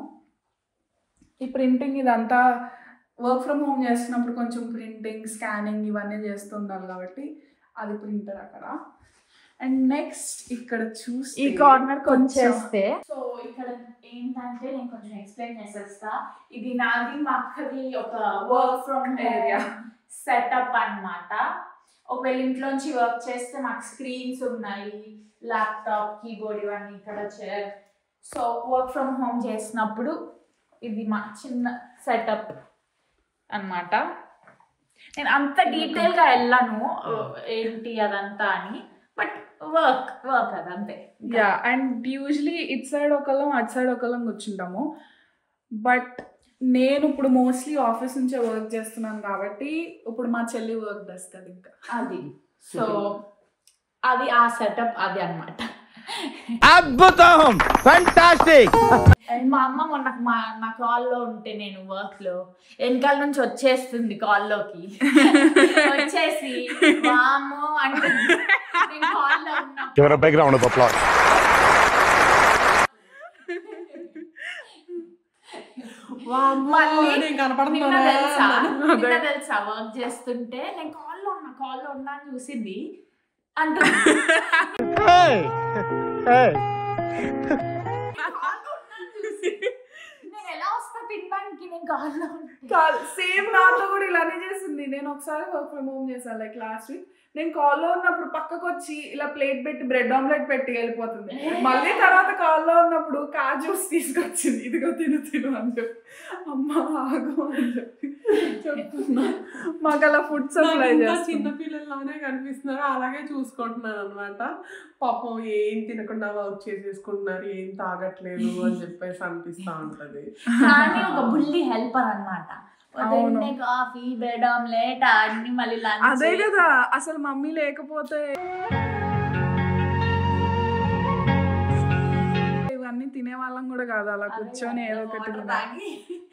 ఈ ప్రింటింగ్ ఇదంతా వర్క్ ఫ్రమ్ హోమ్ చేస్తున్నప్పుడు కొంచెం ప్రింటింగ్ స్కానింగ్ ఇవన్నీ చేస్తూ ఉండాలి కాబట్టి అది ప్రింటర్ అక్కడ అండ్ నెక్స్ట్ ఇక్కడ చూసి ఈ కార్నర్ వచ్చేస్తే సో ఇక్కడ ఏంటంటే నేను కొంచెం ఎక్స్ప్లెయిన్ చేసేస్తా ఇది నాది మా అక్కది ఒక వర్క్ ఫ్రమ్ ఏరియా సెటప్ అన్నమాట ఒకవేళ ఇంట్లోంచి వర్క్ చేస్తే మాకు స్క్రీన్స్ ఉన్నాయి ల్యాప్టాప్ కీబోర్డ్ ఇవన్నీ ఇక్కడ chair so work from home చేసినప్పుడు ఇది మా చిన్న సెటప్ అన్నమాట నేను అంత డీటెయిల్గా వెళ్ళాను ఏంటి అదంతా అని బట్ వర్క్ వర్క్ అదంతే యా అండ్ యూజువలీ ఇట్ సైడ్ ఒకళ్ళం అటు సైడ్ ఒకళ్ళం కూర్చుంటాము బట్ నేను ఇప్పుడు మోస్ట్లీ ఆఫీస్ నుంచే వర్క్ చేస్తున్నాను కాబట్టి ఇప్పుడు మా చెల్లి వర్క్ డెస్క్ అది ఇంకా అది సో అది ఆ సెటప్ అది అన్నమాట అద్భుతం ఫంటాస్టిక్ అండ్ మా అమ్మ మొన్న మా నా కాల్లో ఉంటే నేను వర్క్ లో వెనకాల నుంచి వచ్చేస్తుంది కాల్లోకి వచ్చేసి వాము అంటే నేను కాల్లో ఉన్నా కెమెరా బ్యాక్గ్రౌండ్ ఆఫ్ అప్లాస్ మళ్ళీ నేను నిన్న కనపడుతున్నానా తెలుసా అన్నాను. నిన్న తెలుసా వర్క్ చేస్తుంటే నేను కాల్లో ఉన్నా కాల్లో ఉన్నా అని చూసింది అంటే నేను ఎలా వస్తా తినడానికి నేను కాల్లో ఉన్నా కాదు సేమ్ నాతో కూడా ఇలానే చేసింది నేను ఒకసారి వర్క్ ఫ్రమ్ హోమ్ చేశాను లైక్ లాస్ట్ వీక్ నేను కాల్లో ఉన్నప్పుడు పక్కకు వచ్చి ఇలా ప్లేట్ పెట్టి బ్రెడ్ ఆమ్లెట్ పెట్టి వెళ్ళిపోతుంది మళ్ళీ తర్వాత కాల్లో ఉన్నప్పుడు కాజూస్ తీసుకొచ్చింది ఇదిగో తిను తిను అని చెప్పి అమ్మ ఆగు అని చెప్పి చెప్తున్నా మాకు అలా ఫుడ్ సప్లై నాకు ఇంకా చేస్తుంది చిన్న పిల్లల్లానే కనిపిస్తున్నారు అలాగే చూసుకుంటున్నాను అనమాట పాపం ఏం తినకుండా వర్క్ చేసేసుకుంటున్నారు ఏం తాగట్లేదు అని చెప్పేసి అనిపిస్తా ఉంటది కానీ ఒక బుల్లి హెల్పర్ అన్నమాట పొద్దున్నే కాఫీ బ్రెడ్ ఆమ్లెట్ అన్ని మళ్ళీ లంచ్ అదే కదా అసలు మమ్మీ లేకపోతే ఇవన్నీ తినే వాళ్ళం కూడా కాదు అలా కూర్చొని ఏదో ఒకటి తినాలి.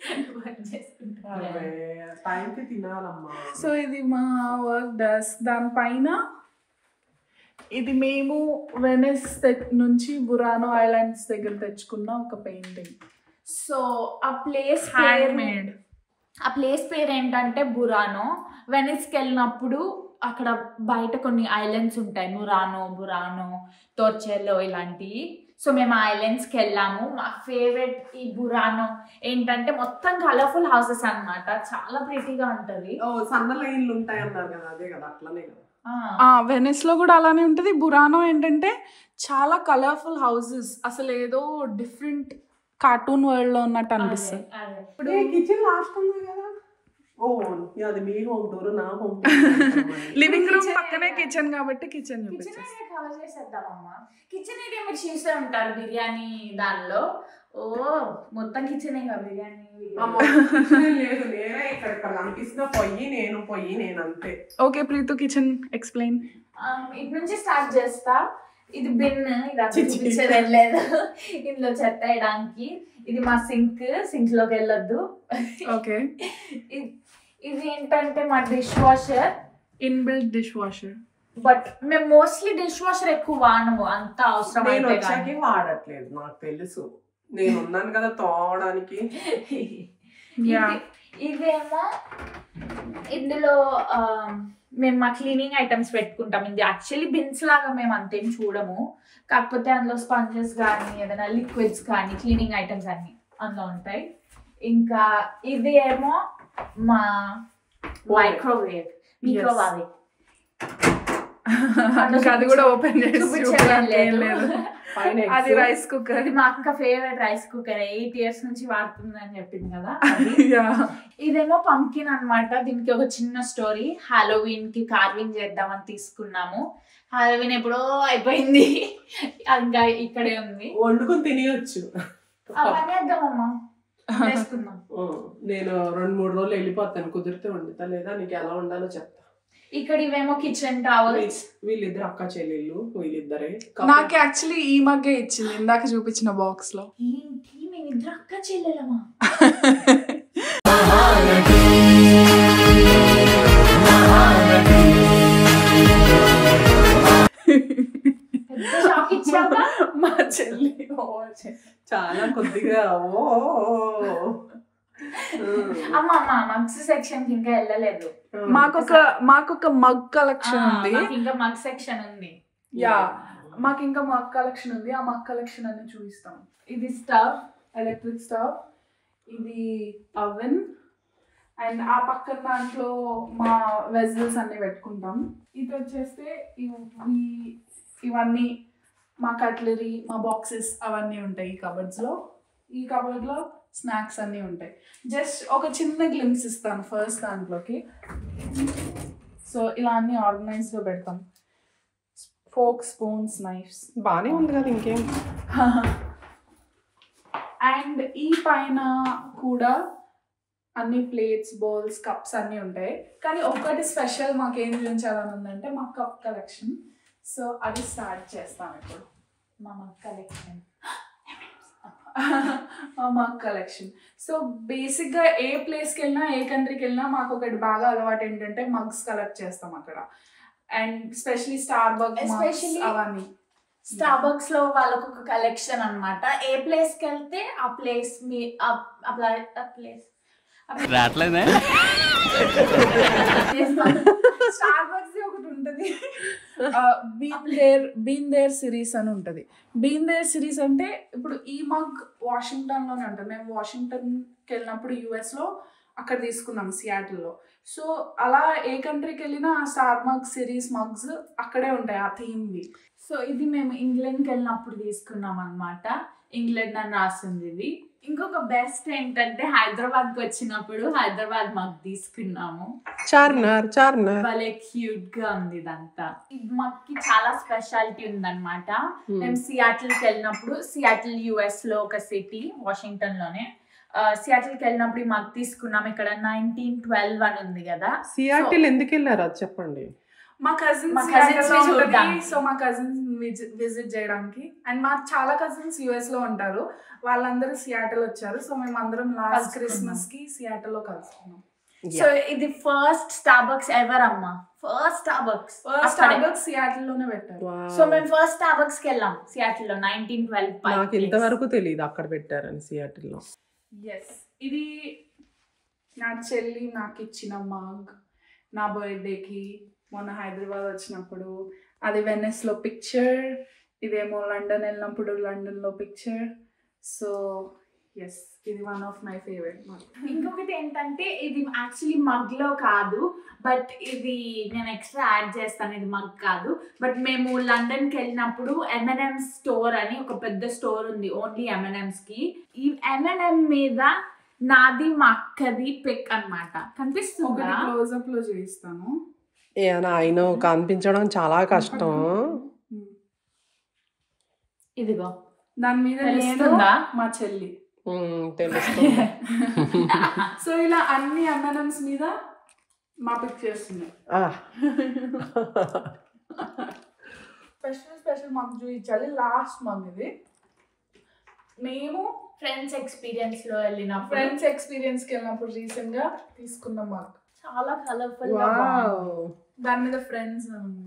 అదే, టైంకి తినాలమ్మా సో ఇది మా వర్క్ డెస్క్ దానిపైన ఇది మేము వెనిస్ తె- నుంచి బురానో ఐలాండ్స్ దగ్గర తెచ్చుకున్న ఒక పెయింటింగ్ సో ఆ ప్లేస్ హ్యాండ్ పేరు మేడ్ ఆ ప్లేస్ పేరు ఏంటంటే బురానో వెనిస్కి వెళ్ళినప్పుడు అక్కడ బయట కొన్ని ఐలాండ్స్ ఉంటాయి మురానో బురానో తోర్చెల్లో ఇలాంటివి సో మేము ఆ ఐలాండ్స్కి వెళ్ళాము మా ఫేవరెట్ ఈ బురానో ఏంటంటే మొత్తం కలర్ఫుల్ హౌసెస్ అన్నమాట చాలా ప్రీతిగా ఉంటుంది ఓ సన్న లైన్లు ఉంటాయి అన్నారు కదా అదే కదా అట్లనే కదా వెనిస్ లో కూడా అలానే ఉంటుంది బురానో ఏంటంటే చాలా కలర్ఫుల్ హౌసెస్ అసలు ఏదో డిఫరెంట్ కార్టూన్ వరల్డ్ లో ఉన్నట్టు అనిపిస్తుంది ఇప్పుడు కిచెన్ లాస్ట్ ఉంది కదా ఓ అది మీ హోమ్ టూర్ నా హోమ్ లివింగ్ రూమ్ Kitchen పక్కనే area. కిచెన్ కాబట్టి కిచెన్ కిచెన్ చూపించేస్తాం ఏరియా కవర్ చేసేద్దామమ్మా కిచెన్ ఏరియా మీరు చూసే ఉంటారు బిర్యానీ దానిలో ఓ మొత్తం కిచెన్ కదా బిర్యానీ లేదు నేనే ఇక్కడ ఇక్కడ కనిపిస్తున్న పొయ్యి నేను పొయ్యి నేను అంతే ఓకే ప్రీతు కిచెన్ ఎక్స్ప్లెయిన్ ఇటు నుంచి స్టార్ట్ చేస్తా ఇది బిన్ ఇది అక్కడ చిచి. చూపించేది వెళ్ళలేదు ఇందులో చెత్త వేయడానికి ఇది మా సింక్ సింక్ లోకి వెళ్ళొద్దు ఓకే ఇది- ఇది ఏంటంటే మా dishwasher inbuilt dishwasher but మేము మోస్ట్లీ డిష్ వాషర్ ఎక్కువ వాడము అంత అవసరం నేను అయితే వచ్చాకే కానీ. వాడట్లేదు నాకు తెలుసు నేను ఉన్నాను కదా తోవడానికి Yeah. ఇది- ఇదేమో ఇందులో ఆ, మేము మా క్లీనింగ్ ఐటమ్స్ పెట్టుకుంటాం ఇది యాక్చువల్లీ బిన్స్ లాగా మేము అంతేం చూడము కాకపోతే అందులో స్పంజెస్ కానీ ఏదైనా లిక్విడ్స్ కానీ క్లీనింగ్ ఐటమ్స్ అన్ని అందులో ఉంటాయి ఇంకా ఇది ఏమో మా మైక్రోవేవ్ మైక్రోవేవ్ ఇంకా అది కూడా ఓపెన్ చేసి చూడడానికి ఏం లేదు పైన అది eggs. రైస్ కుక్కర్ అది మా అక్క favourite rice cooker eight years నుంచి వాడుతుంది అని చెప్పింది కదా అది. ఇదేమో పంకిన్ అన్నమాట దీనికి ఒక చిన్న స్టోరీ హాలోవీన్ కి కార్వింగ్ చేద్దామని తీసుకున్నాము హాలోవీన్ ఎప్పుడో అయిపోయింది ఇంకా ఇక్కడే ఉంది వండుకొని తినేయచ్చు అవన్నీ వేద్దామమ్మా వేసుకుందాం ఆ, నేను రెండు మూడు రోజులు వెళ్ళిపోతాను కుదిరితే వండుతా లేదా నీకు ఎలా ఉండాలో చెప్తా ఇక్కడ ఇవేమో కిచెన్ టవల్స్ వీళ్ళిద్దరు అక్క చెల్లెళ్ళు వీళ్ళిద్దరే నాకు యాక్చువల్లీ ఈ మగ్గే ఇచ్చింది ఇందాక చూపించిన బాక్స్ లో ఏంటి మేమిద్దరు అక్క చెల్లెలమా పెద్ద షాక్ ఇచ్చావుగా మా చెల్లి ఓ చె- చాలా కొద్దిగా ఓ అమ్మ అమ్మ మగ్స్ సెక్షన్ కి ఇంకా వెళ్ళలేదు మాకొక మాకొక మగ్ కలెక్షన్ ఆ, ఉంది మాకు ఇంకా మగ్ సెక్షన్ ఉంది యా మాకు ఇంకా మగ్ కలెక్షన్ ఉంది ఆ మగ్ కలెక్షన్ అన్ని చూపిస్తాం ఇది స్టవ్ ఎలక్ట్రిక్ స్టవ్ ఇది అవెన్ అండ్ ఆ పక్కన దాంట్లో మా వెజల్స్ అన్ని పెట్టుకుంటాం ఇది వచ్చేస్తే ఇవి ఇవన్నీ మా కట్లరీ మా బాక్సెస్ అవన్నీ ఉంటాయి ఈ కబర్డ్స్లో ఈ కబర్డ్లో స్నాక్స్ అన్నీ ఉంటాయి జస్ట్ ఒక చిన్న గ్లిమ్స్ ఇస్తాను ఫస్ట్ దాంట్లోకి సో ఇలా అన్ని ఆర్గనైజ్గా పెడతాం ఫోక్ స్పూన్స్ నైఫ్స్ బానే ఉంది కదా ఇంకేం అండ్ ఈ పైన కూడా అన్ని ప్లేట్స్ బౌల్స్ కప్స్ అన్నీ ఉంటాయి కానీ ఒక్కటి స్పెషల్ మాకు ఏం చూపించాలని ఉందంటే మా కప్ కలెక్షన్ సో అది స్టార్ట్ చేస్తాం ఇప్పుడు మా మగ్ కలెక్షన్ మా మగ్ కలెక్షన్ సో బేసిక్గా ఏ ప్లేస్కి వెళ్ళినా ఏ కంట్రీకి వెళ్ళినా మాకు ఒకటి బాగా అలవాటు ఏంటంటే మగ్స్ కలెక్ట్ చేస్తాం అక్కడ and especially Starbucks Especially- అవన్నీ స్టార్బక్స్ లో వాళ్ళకు ఒక కలెక్షన్ అన్నమాట ఏ ప్లేస్ కి వెళ్తే ఆ ప్లేస్ మీ ఆ ప్లేస్ రావట్లేదే స్టార్ బక్స్ ఒకటి ఉంటుంది been there been there series అని ఉంటుంది బీన్ దేర్ సిరీస్ అంటే ఇప్పుడు ఈ మగ్ వాషింగ్టన్ లోనే ఉంటుంది మేము వాషింగ్టన్కి వెళ్ళినప్పుడు యుఎస్ లో అక్కడ తీసుకున్నాం సియాటిల్లో సో అలా ఏ కంట్రీకి వెళ్ళినా ఆ స్టార్ మగ్ సిరీస్ మగ్స్ అక్కడే ఉంటాయి ఆ థీమ్వి సో ఇది మేము ఇంగ్లాండ్కి వెళ్ళినప్పుడు తీసుకున్నాం అన్నమాట ఇంగ్లాండ్ అని రాసింది ఇది ఇంకొక బెస్ట్ ఏంటంటే హైదరాబాద్కి వచ్చినప్పుడు హైదరాబాద్ మాకు తీసుకున్నాము చార్మినార్ చార్మినార్ భలే క్యూట్ గా ఉంది ఇదంతా ఇది మాకి చాలా స్పెషాలిటీ ఉందన్నమాట మేము సియాటిల్ కి వెళ్ళినప్పుడు సియాటిల్ యుఎస్ లో ఒక సిటీ వాషింగ్టన్ లోనే సియాటిల్కి వెళ్ళినప్పుడు ఈ మగ్ తీసుకున్నాం ఇక్కడ నైన్టీన్ ట్వెల్వ్ అని ఉంది కదా సిఆర్టీలు ఎందుకు వెళ్ళారు అది చెప్పండి మా కజిన్స్ మా cousins ని చూడ్డానికి. సో మా కజిన్స్ విజిట్ చేయడానికి అండ్ మా చాలా కజిన్స్ యుఎస్ లో ఉంటారు వాళ్ళందరూ సియాటల్ వచ్చారు సో మేము అందరం లాస్ట్ కలుసుకున్నాం. క్రిస్మస్ కి సియాటల్ లో కలుసుకున్నాం సో ఇది ఫస్ట్ స్టార్బక్స్ ఎవర్ అమ్మా first Starbucks first Starbucks Seattle లోనే పెట్టారు సో మేము ఫస్ట్ స్టార్బక్స్ కి వెళ్ళాం సియాటిల్ లో నైన్టీన్ ట్వెల్వ్ నాకు ఇంతవరకు తెలియదు అక్కడ పెట్టారని సిఆర్టీలో ఎస్ ఇది నా చెల్లి నాకు ఇచ్చిన మగ్ నా బర్త్డేకి మొన్న హైదరాబాద్ వచ్చినప్పుడు అది వెన్నెస్లో పిక్చర్ ఇదేమో లండన్ వెళ్ళినప్పుడు లండన్లో పిక్చర్ సో ఎస్ ఇది one of my favourite mug ఇంకొకటి ఏంటంటే ఇది యాక్చువల్లీ మగ్ లో కాదు బట్ ఇది నేను ఎక్స్ట్రా యాడ్ చేస్తాను ఇది మగ్ కాదు బట్ మేము లండన్ కి వెళ్ళినప్పుడు ఎంఎన్ఎం స్టోర్ అని ఒక పెద్ద స్టోర్ ఉంది ఓన్లీ ఎంఎన్ఎంస్ కి ఈ ఎంఎన్ఎం మీద నాది మా అక్కది పిక్ అన్నమాట ఒకటి కనిపిస్తుందా క్లోజ్అప్ లో చూపిస్తాను ఏనా ఆయన కనిపించడం చాలా కష్టం ఇదిగో దాని మీద నేను తెలుస్తుందా? మా చెల్లి ఉమ్, తెలుస్తుంది సో ఇలా అన్ని ఎంఎన్ఎంస్ మీద మా పిక్ చేస్తున్నాయి ఆ, స్పెషల్ స్పెషల్ మగ్ చూపించాలి లాస్ట్ మగ్ ఇది మేము ఫ్రెండ్స్ ఎక్స్పీరియన్స్ లో వెళ్ళినప్పుడు ఫ్రెండ్స్ ఎక్స్పీరియన్స్ కి వెళ్ళినప్పుడు రీసెంట్ గా తీసుకున్న మగ్ చాలా కలర్ఫుల్ వావ్. దాని మీద ఫ్రెండ్స్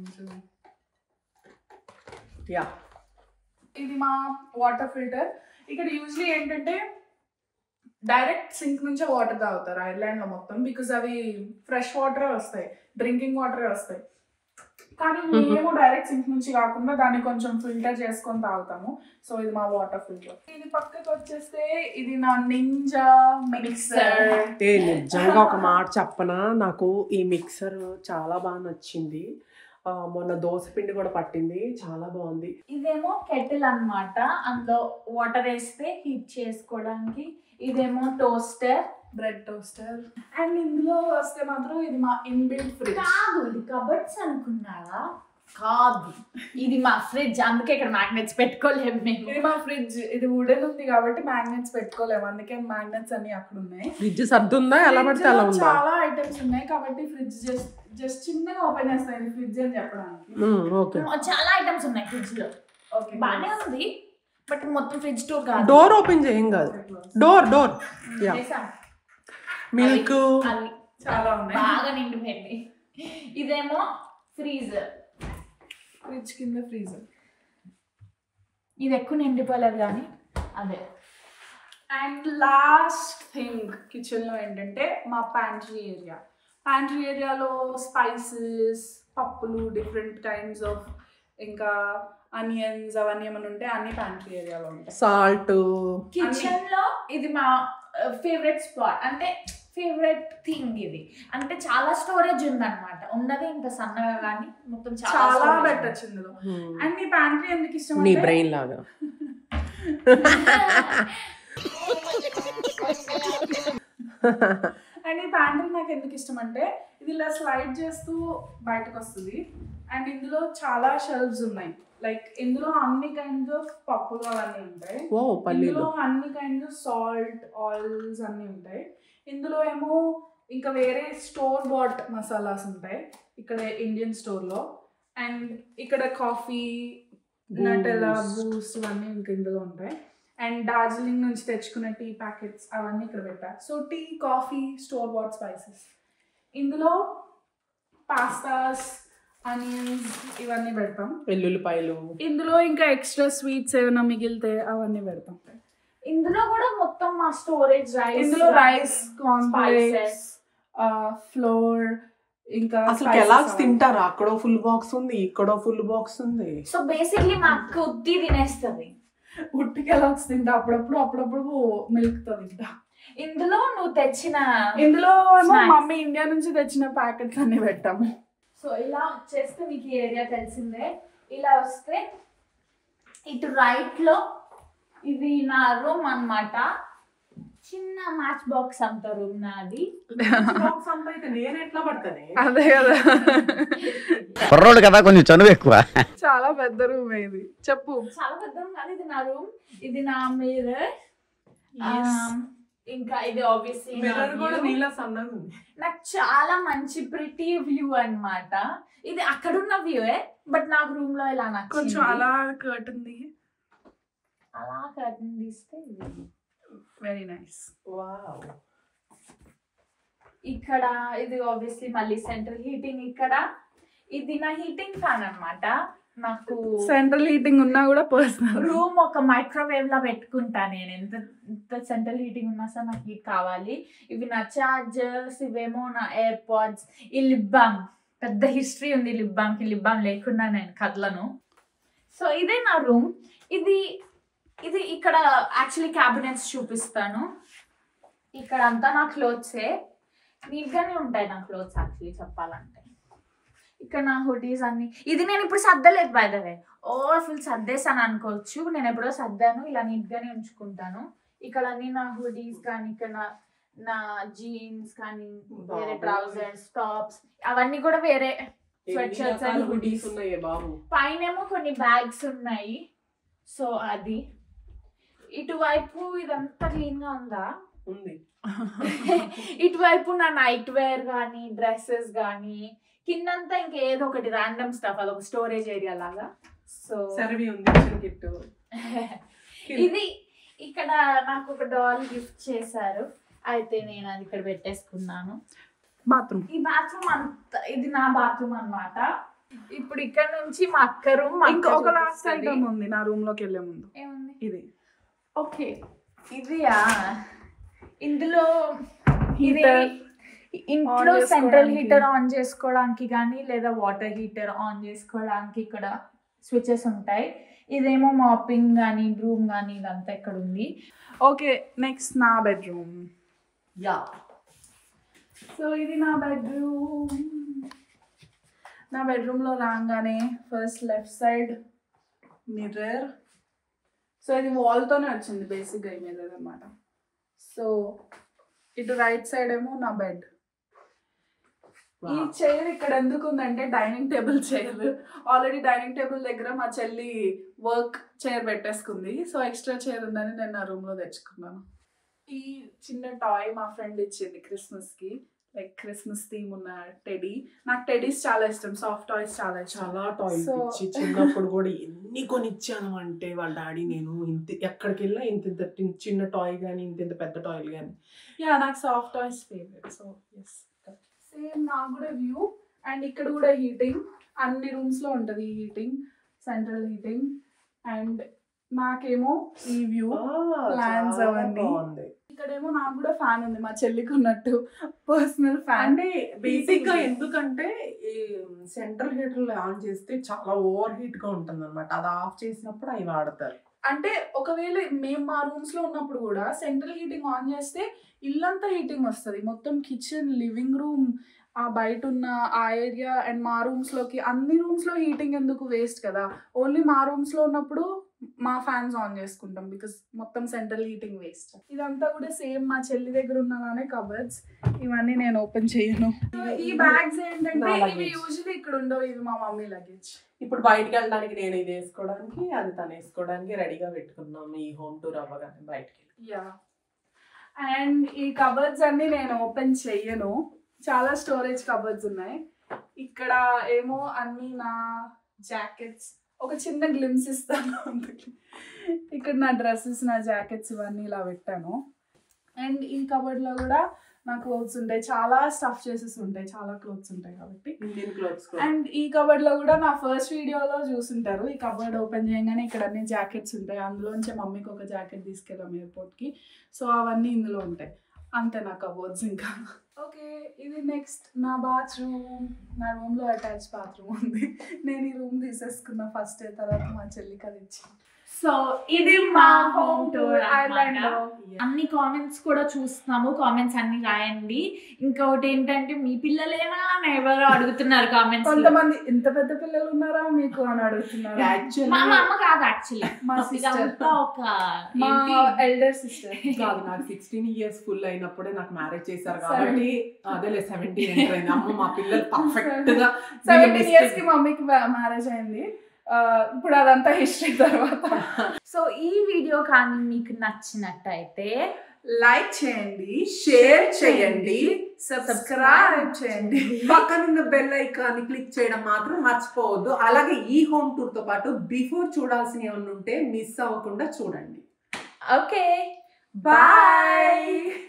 యా ఇది మా వాటర్ ఫిల్టర్ ఇక్కడ యూజువలీ ఏంటంటే డైరెక్ట్ సింక్ నుంచే వాటర్ తాగుతారు ఐర్లాండ్ లో మొత్తం బికాస్ అవి ఫ్రెష్ వాటరే వస్తాయి డ్రింకింగ్ వాటరే వస్తాయి కానీ మేము డైరెక్ట్ సింక్ నుంచి కాకుండా దాన్ని కొంచెం ఫిల్టర్ చేసుకొని తాగుతాము సో ఇది మా వాటర్ ఫిల్టర్ ఇది పక్కకి వచ్చేస్తే ఇది నా నింజా మిక్సర్ ఏ నిజంగా ఒక మాట చెప్పనా నాకు ఈ మిక్సర్ చాలా బాగా నచ్చింది ఆ, మొన్న దోశ పిండి కూడా పట్టింది చాలా బాగుంది ఇదేమో కెటిల్ అన్నమాట అందులో వాటర్ వేస్తే హీట్ చేసుకోవడానికి ఇదేమో టోస్టర్ బ్రెడ్ టోస్టర్ అండ్ ఇందులో వస్తే మాత్రం ఇది మా ఇన్బిల్ట్ ఫ్రిడ్జ్ కాదు ఇది కబర్డ్స్ అనుకున్నారా కాదు ఇది మా ఫ్రిడ్జ్ అందుకే ఇక్కడ మ్యాగ్నెట్స్ పెట్టుకోలేము మేము ఇది మా ఫ్రిడ్జ్ ఇది వుడెన్ ఉంది కాబట్టి మ్యాగ్నెట్స్ పెట్టుకోలేము అందుకే మ్యాగ్నెట్స్ అన్ని అక్కడ ఉన్నాయి ఫ్రిడ్జ్ సర్దుందా ఎలా పడితే అలా Fridge లో ఉందా చాలా ఐటమ్స్ ఉన్నాయి కాబట్టి ఫ్రిడ్జ్ జస్ట్ జస్ట్ చిన్నగా ఓపెన్ చేస్తాను ఇది ఫ్రిడ్జ్ అని చెప్పడానికి ఉమ్, ఓకే చాలా ఐటమ్స్ ఉన్నాయి ఫ్రిడ్జ్ లో ఓకే బానే ఉంది బట్ మొత్తం ఫ్రిడ్జ్ టూర్ కాదు డోర్ ఓపెన్ చేయం కాదు డోర్ డోర్ యా చేసాం. మిల్క్ అవి చాలా ఉన్నాయి బాగా నిండిపోయింది ఇదేమో ఫ్రీజర్ ఫ్రిడ్జ్ కింద ఫ్రీజర్ ఇది ఎక్కువ నిండిపోలేదు కానీ అదే అండ్ లాస్ట్ థింగ్ కిచెన్ లో ఏంటంటే మా ప్యాంట్రీ ఏరియా ప్యాంట్రీ ఏరియాలో స్పైసెస్ పప్పులు డిఫరెంట్ కైండ్స్ ఆఫ్ ఇంకా అనియన్స్ అవన్నీ ఏమైనా ఉంటే అన్ని ప్యాంట్రీ ఏరియాలో ఉంటాయి సాల్ట్ కిచెన్ లో ఇది మా ఫేవరెట్ స్పాట్ అంటే ఫేవరెట్ థింగ్ ఇది అంటే చాలా స్టోరేజ్ ఉందన్నమాట ఉన్నది ఇంత సన్నగా కానీ మొత్తం చాలా చాలా storage ఉంది. పెట్టచ్చు ఇందులో అండ్ ఈ ప్యాంట్రీ ఎందుకు ఇష్టం నీ అంటే బ్రెయిన్ లాగా అండ్ ఈ ప్యాంట్రీ నాకు ఎందుకు ఇష్టం అంటే ఇది ఇలా స్లైడ్ చేస్తూ బయటకు వస్తుంది అండ్ ఇందులో చాలా షెల్ఫ్స్ ఉన్నాయి లైక్ ఇందులో అన్ని కైండ్స్ ఆఫ్ పప్పులు అవన్నీ ఉంటాయి ఓ పల్లీలు ఇందులో అన్ని కైండ్స్ ఆఫ్ సాల్ట్ ఆయిల్స్ అన్నీ ఉంటాయి ఇందులో ఏమో ఇంకా వేరే స్టోర్ బాట్ మసాలాస్ ఉంటాయి ఇక్కడ ఇండియన్ స్టోర్లో అండ్ ఇక్కడ కాఫీ నటెలా బూస్ట్ ఇవన్నీ ఇంకా ఇందులో ఉంటాయి అండ్ డార్జిలింగ్ నుంచి తెచ్చుకున్న టీ ప్యాకెట్స్ అవన్నీ ఇక్కడ పెట్టా so tea coffee store but spices ఇందులో పాస్తాస్ ఆనియన్స్ ఇవన్నీ పెడతాం వెల్లుల్లిపాయలు ఇందులో ఇంకా ఎక్స్ట్రా స్వీట్స్ ఏమైనా మిగిలితే అవన్నీ పెడతాం ఇందులో కూడా మొత్తం మా స్టోరేజ్ రైస్ ఇందులో రైస్ స్పైసెస్ ఫ్లోర్ ఇంకా అసలు spices ఎలాగ్స్ అవన్నీ. తింటారు అక్కడో ఫుల్ బాక్స్ ఉంది ఇక్కడో ఫుల్ బాక్స్ ఉంది సో బేసిక్లీ మా అక్క ఉత్తి తినేస్తుంది ఉట్టికి ఎలాగ్స్ తింటా అప్పుడప్పుడు అప్పుడప్పుడు మిల్క్ తో తింటా ఇందులో నువ్వు తెచ్చిన ఇందులో ఏమో Snacks. మమ్మీ ఇండియా నుంచి తెచ్చిన ప్యాకెట్స్ అన్ని పెట్టాము సో ఇలా వచ్చేస్తే మీకు ఈ ఏరియా తెలిసిందే ఇలా వస్తే ఇటు రైట్ లో ఇది నా రూమ్ అన్నమాట చిన్న మ్యాచ్ బాక్స్ అంత రూమ్ నాది బాక్స్ అంతా అయితే నేను ఎట్లా పడతానే అదే కదా కుర్రోడు కదా కొంచెం చనువు ఎక్కువ చాలా పెద్ద రూమ్ ఇది చెప్పు చాలా పెద్ద room కాదు ఇది నా రూమ్ ఇది నా మిర్రర్ ఇంకా ఇది ఆబ్వియస్లీ మిర్రర్ కూడా నీలా సన్నగా ఉంది నాకు చాలా మంచి ప్రిటీ వ్యూ అన్నమాట ఇది అక్కడున్న వ్యూయే బట్ నాకు రూమ్ లో ఇలా నచ్చింది కొంచెం అలా కట్టింది అలా కర్టన్ తీస్తే ఇది. వెరీ నైస్ వావ్ ఇక్కడ ఇది ఆబ్వియస్లీ మళ్ళీ సెంట్రల్ హీటింగ్ ఇక్కడ ఇది నా హీటింగ్ ఫ్యాన్ అన్నమాట నాకు సెంట్రల్ హీటింగ్ ఉన్నా కూడా పర్సనల్ రూమ్ ఒక మైక్రోవేవ్ లా పెట్టుకుంటా నేను ఎంత ఎంత సెంట్రల్ హీటింగ్ ఉన్నా సరే నాకు హీట్ కావాలి ఇవి నా చార్జర్స్ ఇవేమో నా ఎయిర్ పాడ్స్ ఈ లిప్ బామ్ పెద్ద హిస్టరీ ఉంది లిప్ బామ్ కి లిప్ బామ్ లేకుండా నేను కదలను సో ఇదే నా రూమ్ ఇది ఇది ఇక్కడ యాక్చువల్లీ క్యాబినెట్స్ చూపిస్తాను ఇక్కడ అంతా నా క్లోత్సే నీట్గానే ఉంటాయి నా క్లోత్స్ యాక్చువల్లీ చెప్పాలంటే ఇక్కడ నా హుడీస్ అన్ని ఇది నేను ఇప్పుడు సర్దలేదు బై ద వే ఓ ఫుల్ సర్దేశాను అనుకోవచ్చు నేను ఎప్పుడో సర్దాను ఇలా నీట్గానే ఉంచుకుంటాను ఇక్కడ అన్ని నా హుడీస్ కానీ ఇక్కడ నా నా జీన్స్ కానీ వేరే బాబోయ్. ట్రౌజర్స్ టాప్స్ అవన్నీ కూడా వేరే స్వెట్ ఎన్ని షర్ట్స్ రకాల అండ్ హుడీస్ హుడీస్ ఉన్నాయే బాబు పైనేమో కొన్ని బ్యాగ్స్ ఉన్నాయి సో అది ఇటువైపు ఇదంతా క్లీన్ గా ఉందా ఉంది ఇటువైపు నా నైట్ వేర్ కానీ డ్రెస్సెస్ కానీ కిందంతా ఇంకేదో ఒకటి ర్యాండమ్ స్టఫ్ అదొక స్టోరేజ్ ఏరియా లాగా సో సర్వి ఉంది కిచెన్ కిట్ ఇది ఇక్కడ నాకు ఒక డాల్ గిఫ్ట్ చేశారు అయితే నేను అది ఇక్కడ పెట్టేసుకున్నాను బాత్రూమ్ ఈ బాత్రూమ్ అంత ఇది నా బాత్రూమ్ అన్నమాట ఇప్పుడు ఇక్కడ నుంచి మా అక్క రూమ్ ఇంకొక లాస్ట్ ఐటమ్ ఉంది నా రూమ్ లోకి వెళ్ళే ముందు ఏముంది ఇది ఓకే ఇదియా ఇందులో ఇది Heater ఇంట్లో on సెంట్రల్ చేసుకోవడానికి. హీటర్ ఆన్ చేసుకోవడానికి కానీ లేదా వాటర్ హీటర్ ఆన్ చేసుకోవడానికి ఇక్కడ స్విచెస్ ఉంటాయి ఇదేమో మాపింగ్ కానీ బ్రూమ్ కానీ ఇదంతా ఇక్కడ ఉంది ఓకే నెక్స్ట్ నా బెడ్రూమ్ యా సో ఇది నా బెడ్రూమ్ నా బెడ్రూమ్లో రాగానే first left side mirror so ఇది వాల్తోనే వచ్చింది బేసిక్గా ఈ మిర్రర్ అనమాట సో ఇటు రైట్ సైడ్ ఏమో నా బెడ్ ఈ చైర్ ఇక్కడ ఎందుకు ఉందంటే dining table chair already dining table దగ్గర మా చెల్లి వర్క్ చైర్ పెట్టేసుకుంది సో ఎక్స్ట్రా చైర్ ఉందని నేను నా రూమ్ లో తెచ్చుకున్నాను ఈ చిన్న టాయ్ మా ఫ్రెండ్ ఇచ్చింది క్రిస్మస్ కి లైక్ క్రిస్మస్ థీమ్ ఉన్న టెడీ నాకు టెడీస్ చాలా ఇష్టం సాఫ్ట్ టాయ్స్ చాలా ఇష్టం చాలా టాయ్ So- పిచ్చి చిన్నప్పుడు కూడా ఎన్ని కొనిచ్చాను అంటే వాళ్ళ డాడీ నేను ఇంత ఎక్కడికి వెళ్ళినా ఇంత ఇంత టి- చిన్న టాయ్ కానీ ఇంత ఇంత పెద్ద టాయ్లు కానీ యా నాకు soft toys favourite so yes same నాకు కూడా వ్యూ అండ్ ఇక్కడ కూడా హీటింగ్ అన్ని రూమ్స్ లో ఉంటది హీటింగ్ సెంట్రల్ హీటింగ్ అండ్ నాకేమో ఈ వ్యూ Plans అవన్నీ. బాగుంది ఇక్కడేమో నాకు కూడా ఫ్యాన్ ఉంది మా చెల్లికి ఉన్నట్టు పర్సనల్ ఫ్యాన్ అంటే బేసిక్ గా ఎందుకంటే ఈ సెంట్రల్ హీటర్ ఆన్ చేస్తే చాలా ఓవర్ హీట్ గా ఉంటుంది అనమాట అది ఆఫ్ చేసినప్పుడు అవి వాడతారు అంటే ఒకవేళ మేము మా రూమ్స్ లో ఉన్నప్పుడు కూడా సెంట్రల్ హీటింగ్ ఆన్ చేస్తే ఇల్లంతా హీటింగ్ వస్తుంది మొత్తం కిచెన్ లివింగ్ రూమ్ ఆ బయట ఉన్న ఆ ఏరియా అండ్ మా రూమ్స్ లోకి అన్ని రూమ్స్ లో హీటింగ్ ఎందుకు వేస్ట్ కదా ఓన్లీ మా రూమ్స్ లో ఉన్నప్పుడు మా ఫ్యాన్స్ ఆన్ చేసుకుంటాం బికాస్ మొత్తం సెంట్రల్ హీటింగ్ వేస్ట్ ఇదంతా కూడా సేమ్ మా చెల్లి దగ్గర ఉన్నలానే కబర్డ్స్ ఇవన్నీ నేను ఓపెన్ చేయను ఈ బ్యాగ్స్ ఏంటంటే నా ఇవి luggage. యూజువల్లీ ఇక్కడ ఉండవు ఇవి మా మమ్మీ లగేజ్ ఇప్పుడు బయటికి వెళ్ళడానికి నేను ఇది వేసుకోవడానికి అది తను వేసుకోవడానికి రెడీగా పెట్టుకున్నాము ఈ హోమ్ టూర్ అవ్వగానే బయటికి యా అండ్ ఈ కబర్డ్స్ అన్ని నేను ఓపెన్ చెయ్యను చాలా స్టోరేజ్ కబర్డ్స్ ఉన్నాయి ఇక్కడ ఏమో అన్ని నా జాకెట్స్ ఒక చిన్న గ్లిమ్స్ ఇస్తాను అందుకే. ఇక్కడ నా డ్రెస్సెస్ నా జాకెట్స్ ఇవన్నీ ఇలా పెట్టాను అండ్ ఈ కబర్డ్లో కూడా నా క్లోత్స్ ఉంటాయి చాలా స్టఫ్ చేసేసి ఉంటాయి చాలా క్లోత్స్ ఉంటాయి కాబట్టి ఇండియన్ క్లోత్స్ అండ్ ఈ కబర్డ్ లో కూడా నా ఫస్ట్ వీడియోలో చూసుంటారు ఈ కబర్డ్ ఓపెన్ చేయగానే ఇక్కడ అన్ని జాకెట్స్ ఉంటాయి అందులోంచి మమ్మీకి ఒక జాకెట్ తీసుకెళ్ళాం ఎయిర్పోర్ట్ కి సో అవన్నీ ఇందులో ఉంటాయి అంతే నా కబోర్డ్స్ ఇంకా ఓకే ఇది నెక్స్ట్ నా బాత్రూమ్ నా రూమ్ లో అటాచ్ బాత్రూమ్ ఉంది నేను ఈ రూమ్ తీసేసుకున్నా ఫస్ట్ తర్వాత మా చెల్లికి అది ఇచ్చి సో ఇది మా హోమ్ టూర్ ఐర్లాండ్ లో అన్ని కామెంట్స్ కూడా చూస్తున్నాము కామెంట్స్ అన్ని రాయండి ఇంకొకటి ఏంటంటే మీ పిల్లలేనా అని ఎవరో అడుగుతున్నారు కామెంట్స్ కొంతమంది ఇంత పెద్ద పిల్లలు ఉన్నారా మీకు అని అడుగుతున్నారు మా యాక్చువల్లీ మా అమ్మ కాదు యాక్చువల్లీ మా sister. ఒక మా ఏంటి? ఎల్డర్ సిస్టర్ కాదు నాకు సిక్స్టీన్ ఇయర్స్ ఫుల్ అయినప్పుడే నాకు మ్యారేజ్ చేశారు కాబట్టి అదేలే సెవెంటీన్ ఎంటర్ అయింది అమ్మ మా పిల్లలు పర్ఫెక్ట్ గా సెవెంటీన్ ఇయర్స్ కి మమ్మీకి మ్యారేజ్ అయింది ఆ, ఇప్పుడు అదంతా హిస్టరీ తర్వాత సో ఈ వీడియో కానీ మీకు నచ్చినట్టయితే లైక్ చేయండి షేర్ చేయండి సబ్స్క్రైబ్ చేయండి పక్కనున్న బెల్ ఐకాన్ క్లిక్ చేయడం మాత్రం మర్చిపోవద్దు అలాగే ఈ హోమ్ టూర్ తో పాటు బిఫోర్ చూడాల్సినవి ఏమన్నా ఉంటే మిస్ అవ్వకుండా చూడండి ఓకే బాయ్